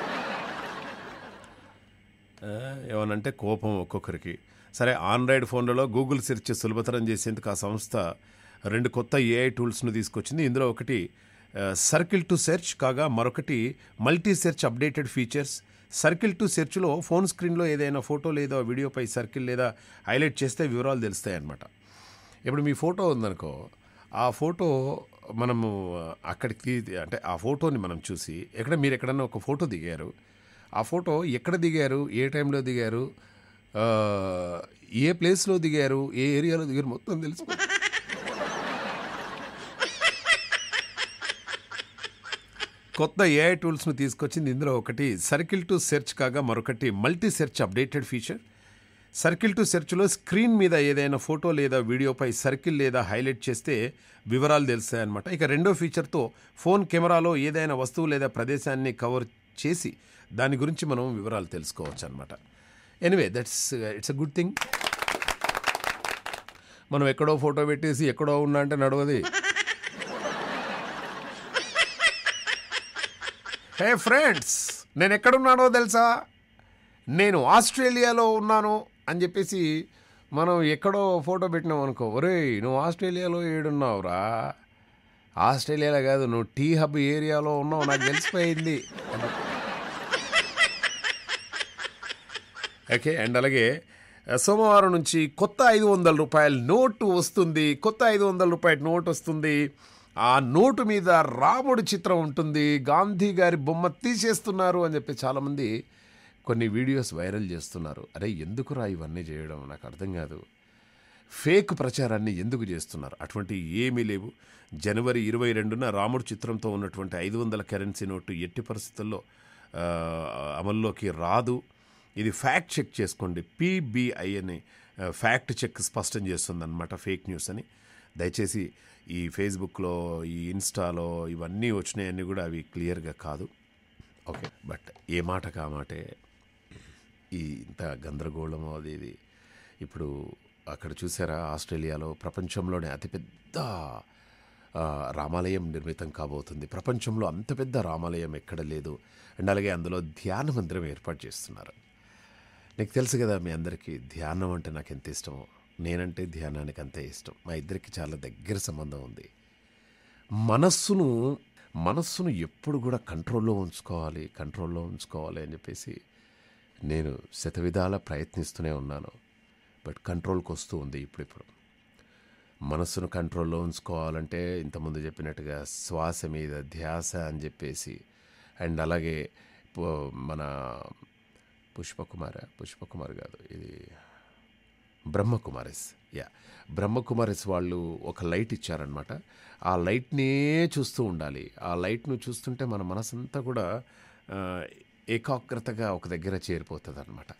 ఆ, ఏమనంటే కోపం ఒక్కొక్కరికి సరే ఆండ్రాయిడ్ ఫోన్లలో గూగుల్ సెర్చ్ సులభతరం చేసేందుకు ఆ సంస్థ రెండు కొత్త ఏఐ టూల్స్ను తీసుకొచ్చింది ఇందులో ఒకటి సర్కిల్ టు సెర్చ్ కాగా మరొకటి multi search updated features circle to సెర్చ్లో ఫోన్ స్క్రీన్లో ఏదైనా ఫోటో లేదా వీడియోపై సర్కిల్ లేదా హైలైట్ చేస్తే వివరాలు తెలుస్తాయి అన్నమాట ఇప్పుడు మీ ఫోటో ఉందనుకో ఆ ఫోటో మనము అక్కడికి తీ- అంటే ఆ ఫోటోని మనం చూసి ఎక్కడ మీరు ఎక్కడన్నా ఒక ఫోటో దిగారు ఆ ఫోటో ఎక్కడ దిగారు ఏ టైంలో దిగారు ఆ, ఏ ప్లేస్లో దిగారు ఏ ఏరియాలో దిగారు మొత్తం తెలుసు కొత్త ఏఐ టూల్స్ను తీసుకొచ్చింది ఇందులో ఒకటి సర్కిల్ టు సెర్చ్ కాగా మరొకటి multi search updated feature circle to సెర్చ్లో స్క్రీన్ మీద ఏదైనా ఫోటో లేదా వీడియోపై సర్కిల్ లేదా హైలైట్ చేస్తే వివరాలు తెలుస్తాయి అనమాట ఇక రెండో ఫీచర్తో ఫోన్ కెమెరాలో ఏదైనా వస్తువు లేదా ప్రదేశాన్ని కవర్ చేసి దాని గురించి మనం వివరాలు తెలుసుకోవచ్చు అనమాట anyway that's it's a good thing మనం ఎక్కడో ఫోటో పెట్టేసి ఎక్కడో ఉన్నా అంటే నడవది హే ఫ్రెండ్స్ నేను ఎక్కడున్నానో తెలుసా నేను ఆస్ట్రేలియాలో ఉన్నాను అని చెప్పేసి మనం ఎక్కడో ఫోటో పెట్టినాం అనుకో ఒరేయ్ నువ్వు ఆస్ట్రేలియాలో ఏడున్నావురా ఆస్ట్రేలియాలో కాదు నువ్వు టీ హబ్ ఏరియాలో ఉన్నావు నాకు తెలిసిపోయింది అని. ఓకే అండ్ అలాగే ఆ, సోమవారం నుంచి కొత్త ఐదు వందల రూపాయల నోటు వస్తుంది కొత్త ఐదు వందల రూపాయల నోటు వస్తుంది ఆ నోటు మీద రాముడి చిత్రం ఉంటుంది గాంధీ గారి బొమ్మ తీసేస్తున్నారు అని చెప్పి చాలామంది కొన్ని వీడియోస్ వైరల్ చేస్తున్నారు అరే ఎందుకురా ఇవన్నీ చేయడం నాకు అర్థం కాదు ఫేక్ ప్రచారాన్ని ఎందుకు చేస్తున్నారు అటువంటి ఏమీ లేవు జనవరి ఇరవై రెండున రాముడు చిత్రంతో ఉన్నటువంటి ఐదు వందల కరెన్సీ నోటు ఎట్టి పరిస్థితుల్లో ఆ, అమల్లోకి రాదు ఇది ఫ్యాక్ట్ చెక్ చేసుకోండి పీబీఐ అని ఆ, ఫ్యాక్ట్ చెక్ స్పష్టం చేస్తుందన్నమాట ఫేక్ న్యూస్ అని దయచేసి ఈ ఫేస్బుక్లో ఈ ఇన్స్టాలో ఇవన్నీ వచ్చినాయన్నీ కూడా అవి క్లియర్గా కాదు ఓకే బట్ ఏ మాట కామాటే ఈ ఇంత గందరగోళం అది ఇది ఇప్పుడు అక్కడ చూసారా ఆస్ట్రేలియాలో ప్రపంచంలోనే అతిపెద్ద ఆ, రామాలయం నిర్మితం కాబోతుంది ప్రపంచంలో అంత పెద్ద రామాలయం ఎక్కడ లేదు అండ్ అలాగే అందులో ధ్యాన మందిరం ఏర్పాటు చేస్తున్నారు నీకు తెలుసు కదా మీ అందరికీ ధ్యానం అంటే నాకు ఎంత ఇష్టమో నేనంటే ధ్యానానికి అంతే ఇష్టం మా ఇద్దరికి చాలా దగ్గర సంబంధం ఉంది మనస్సును మనస్సును ఎప్పుడు కూడా కంట్రోల్లో ఉంచుకోవాలి కంట్రోల్లో ఉంచుకోవాలి అని చెప్పేసి నేను శతవిధాల ప్రయత్నిస్తూనే ఉన్నాను బట్ కంట్రోల్కి వస్తూ ఉంది ఇప్పుడిప్పుడు మనస్సును కంట్రోల్లో ఉంచుకోవాలంటే ఇంతకుముందు చెప్పినట్టుగా శ్వాస మీద ధ్యాస అని చెప్పేసి అండ్ అలాగే పు- మన పుష్పకుమార పుష్పకుమార్ కాదు ఇది బ్రహ్మకుమారిస్ యా బ్రహ్మకుమారిస్ వాళ్ళు ఒక లైట్ ఇచ్చారనమాట ఆ లైట్నే చూస్తూ ఉండాలి ఆ లైట్ను చూస్తుంటే మన మనసంతా కూడా ఆ, ఏకాగ్రతగా ఒక దగ్గర చేరిపోతుంది అనమాట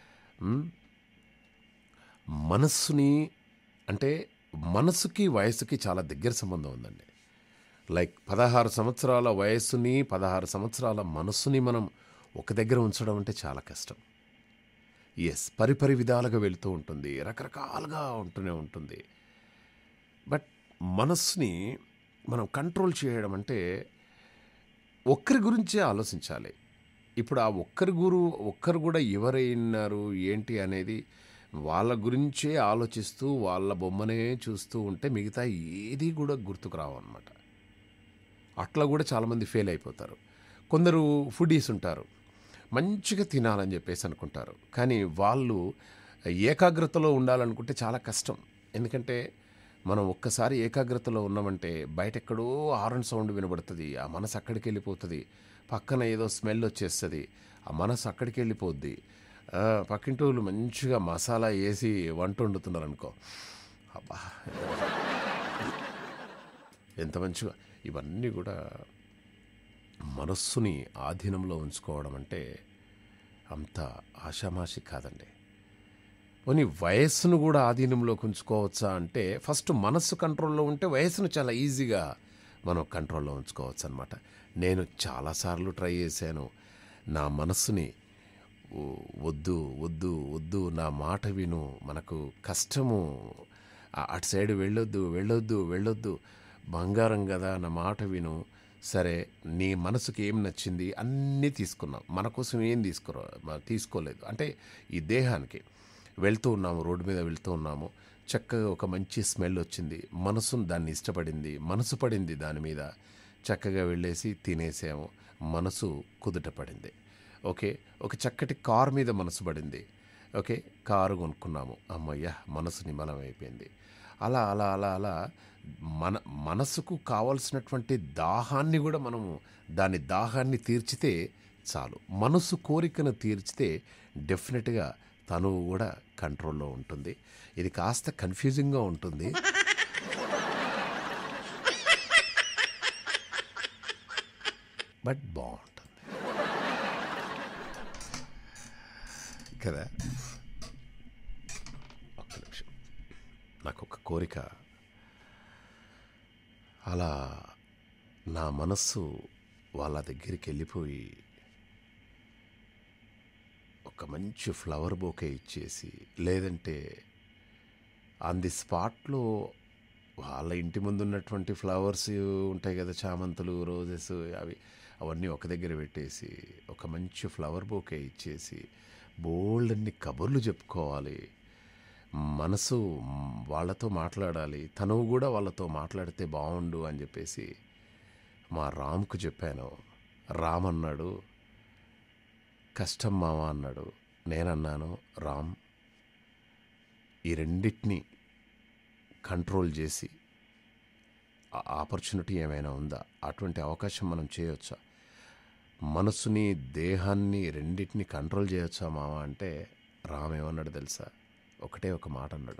మనస్సుని అంటే మనసుకి వయసుకి చాలా దగ్గర సంబంధం ఉందండి లైక్ పదహారు సంవత్సరాల వయస్సుని పదహారు సంవత్సరాల మనస్సుని మనం ఒక దగ్గర ఉంచడం అంటే చాలా కష్టం ఎస్ పరిపరి విధాలుగా వెళుతూ ఉంటుంది రకరకాలుగా ఉంటూనే ఉంటుంది బట్ మనస్సుని మనం కంట్రోల్ చేయడం అంటే ఒక్కరి గురించే ఆలోచించాలి ఇప్పుడు ఆ ఒక్కరి గురు ఒక్కరు కూడా ఎవరైనారు ఏంటి అనేది వాళ్ళ గురించే ఆలోచిస్తూ వాళ్ళ బొమ్మనే చూస్తూ ఉంటే మిగతా ఏది కూడా గుర్తుకు రావు అనమాట అట్లా కూడా చాలామంది ఫెయిల్ అయిపోతారు కొందరు ఫుడీస్ ఉంటారు మంచిగా తినాలని చెప్పేసి అనుకుంటారు కానీ వాళ్ళు ఏకాగ్రతలో ఉండాలనుకుంటే చాలా కష్టం ఎందుకంటే మనం ఒక్కసారి ఏకాగ్రతలో ఉన్నామంటే బయట ఎక్కడో హారన్ సౌండ్ వినబడుతుంది ఆ మనసు అక్కడికి వెళ్ళిపోతుంది పక్కన ఏదో స్మెల్ వచ్చేస్తుంది ఆ మనసు అక్కడికి వెళ్ళిపోద్ది ఆ, పక్కింటి వాళ్ళు మంచిగా మసాలా వేసి వంట వండుతున్నారు అనుకో అబ్బా ఎంత మంచిగా ఇవన్నీ కూడా మనస్సుని ఆధీనంలో ఉంచుకోవడం అంటే అంత ఆషామాషి కాదండి పోనీ వయస్సును కూడా ఆధీనంలోకి ఉంచుకోవచ్చా అంటే ఫస్ట్ మనస్సు కంట్రోల్లో ఉంటే వయస్సును చాలా ఈజీగా మనం కంట్రోల్లో ఉంచుకోవచ్చు అనమాట నేను చాలాసార్లు ట్రై చేశాను నా మనస్సుని "ఓ- వద్దు వద్దు వద్దు నా మాట విను మనకు కష్టము ఆ- అటు సైడ్ వెళ్ళొద్దు వెళ్ళొద్దు వెళ్ళొద్దు బంగారం కదా నా మాట విను సరే నీ మనసుకి ఏం నచ్చింది అన్నీ తీసుకున్నాం మన కోసం ఏం తీసుకురా మ- తీసుకోలేదు అంటే ఈ దేహానికి వెళ్తూ ఉన్నాము రోడ్డు మీద వెళ్తూ ఉన్నాము చక్కగా ఒక మంచి స్మెల్ వచ్చింది మనసు దాన్ని ఇష్టపడింది మనసు పడింది దాని మీద చక్కగా వెళ్ళేసి తినేసాము మనసు కుదుట పడింది ఓకే ఒక చక్కటి కారు మీద మనసు పడింది ఓకే కారు కొనుక్కున్నాము అమ్మయ్య మనసు నిమలం అయిపోయింది అలా అలా అలా అలా మన మనసుకు కావలసినటువంటి దాహాన్ని కూడా మనము దాని దాహాన్ని తీర్చితే చాలు మనసు కోరికను తీర్చితే డెఫినెట్గా తను కూడా కంట్రోల్లో ఉంటుంది ఇది కాస్త కన్ఫ్యూజింగ్గా ఉంటుంది బట్ బాగుంటుంది కదా ఒక్క నిమిషం నాకు ఒక కోరిక అలా నా మనస్సు వాళ్ళ దగ్గరికి వెళ్ళిపోయి ఒక మంచి ఫ్లవర్ బొకే ఇచ్చేసి లేదంటే ఆన్ ది స్పాట్లో వాళ్ళ ఇంటి ముందు ఉన్నటువంటి ఫ్లవర్స్ ఉంటాయి కదా చామంతులు రోజెస్ అవి అవన్నీ ఒక దగ్గర పెట్టేసి ఒక మంచి ఫ్లవర్ బొకే ఇచ్చేసి బోల్డ్ అన్ని కబుర్లు చెప్పుకోవాలి మనసు వాళ్ళతో మాట్లాడాలి తను కూడా వాళ్ళతో మాట్లాడితే బాగుండు అని చెప్పేసి మా రామ్కు చెప్పాను రామ్ అన్నాడు కష్టం మామ అన్నాడు నేనన్నాను రామ్ ఈ రెండింటిని కంట్రోల్ చేసి ఆపర్చునిటీ ఏమైనా ఉందా అటువంటి అవకాశం మనం చేయొచ్చా మనసుని దేహాన్ని రెండింటిని కంట్రోల్ చేయొచ్చా మామ అంటే రామ్ ఏమన్నాడు తెలుసా ఒకటే ఒక మాట అన్నాడు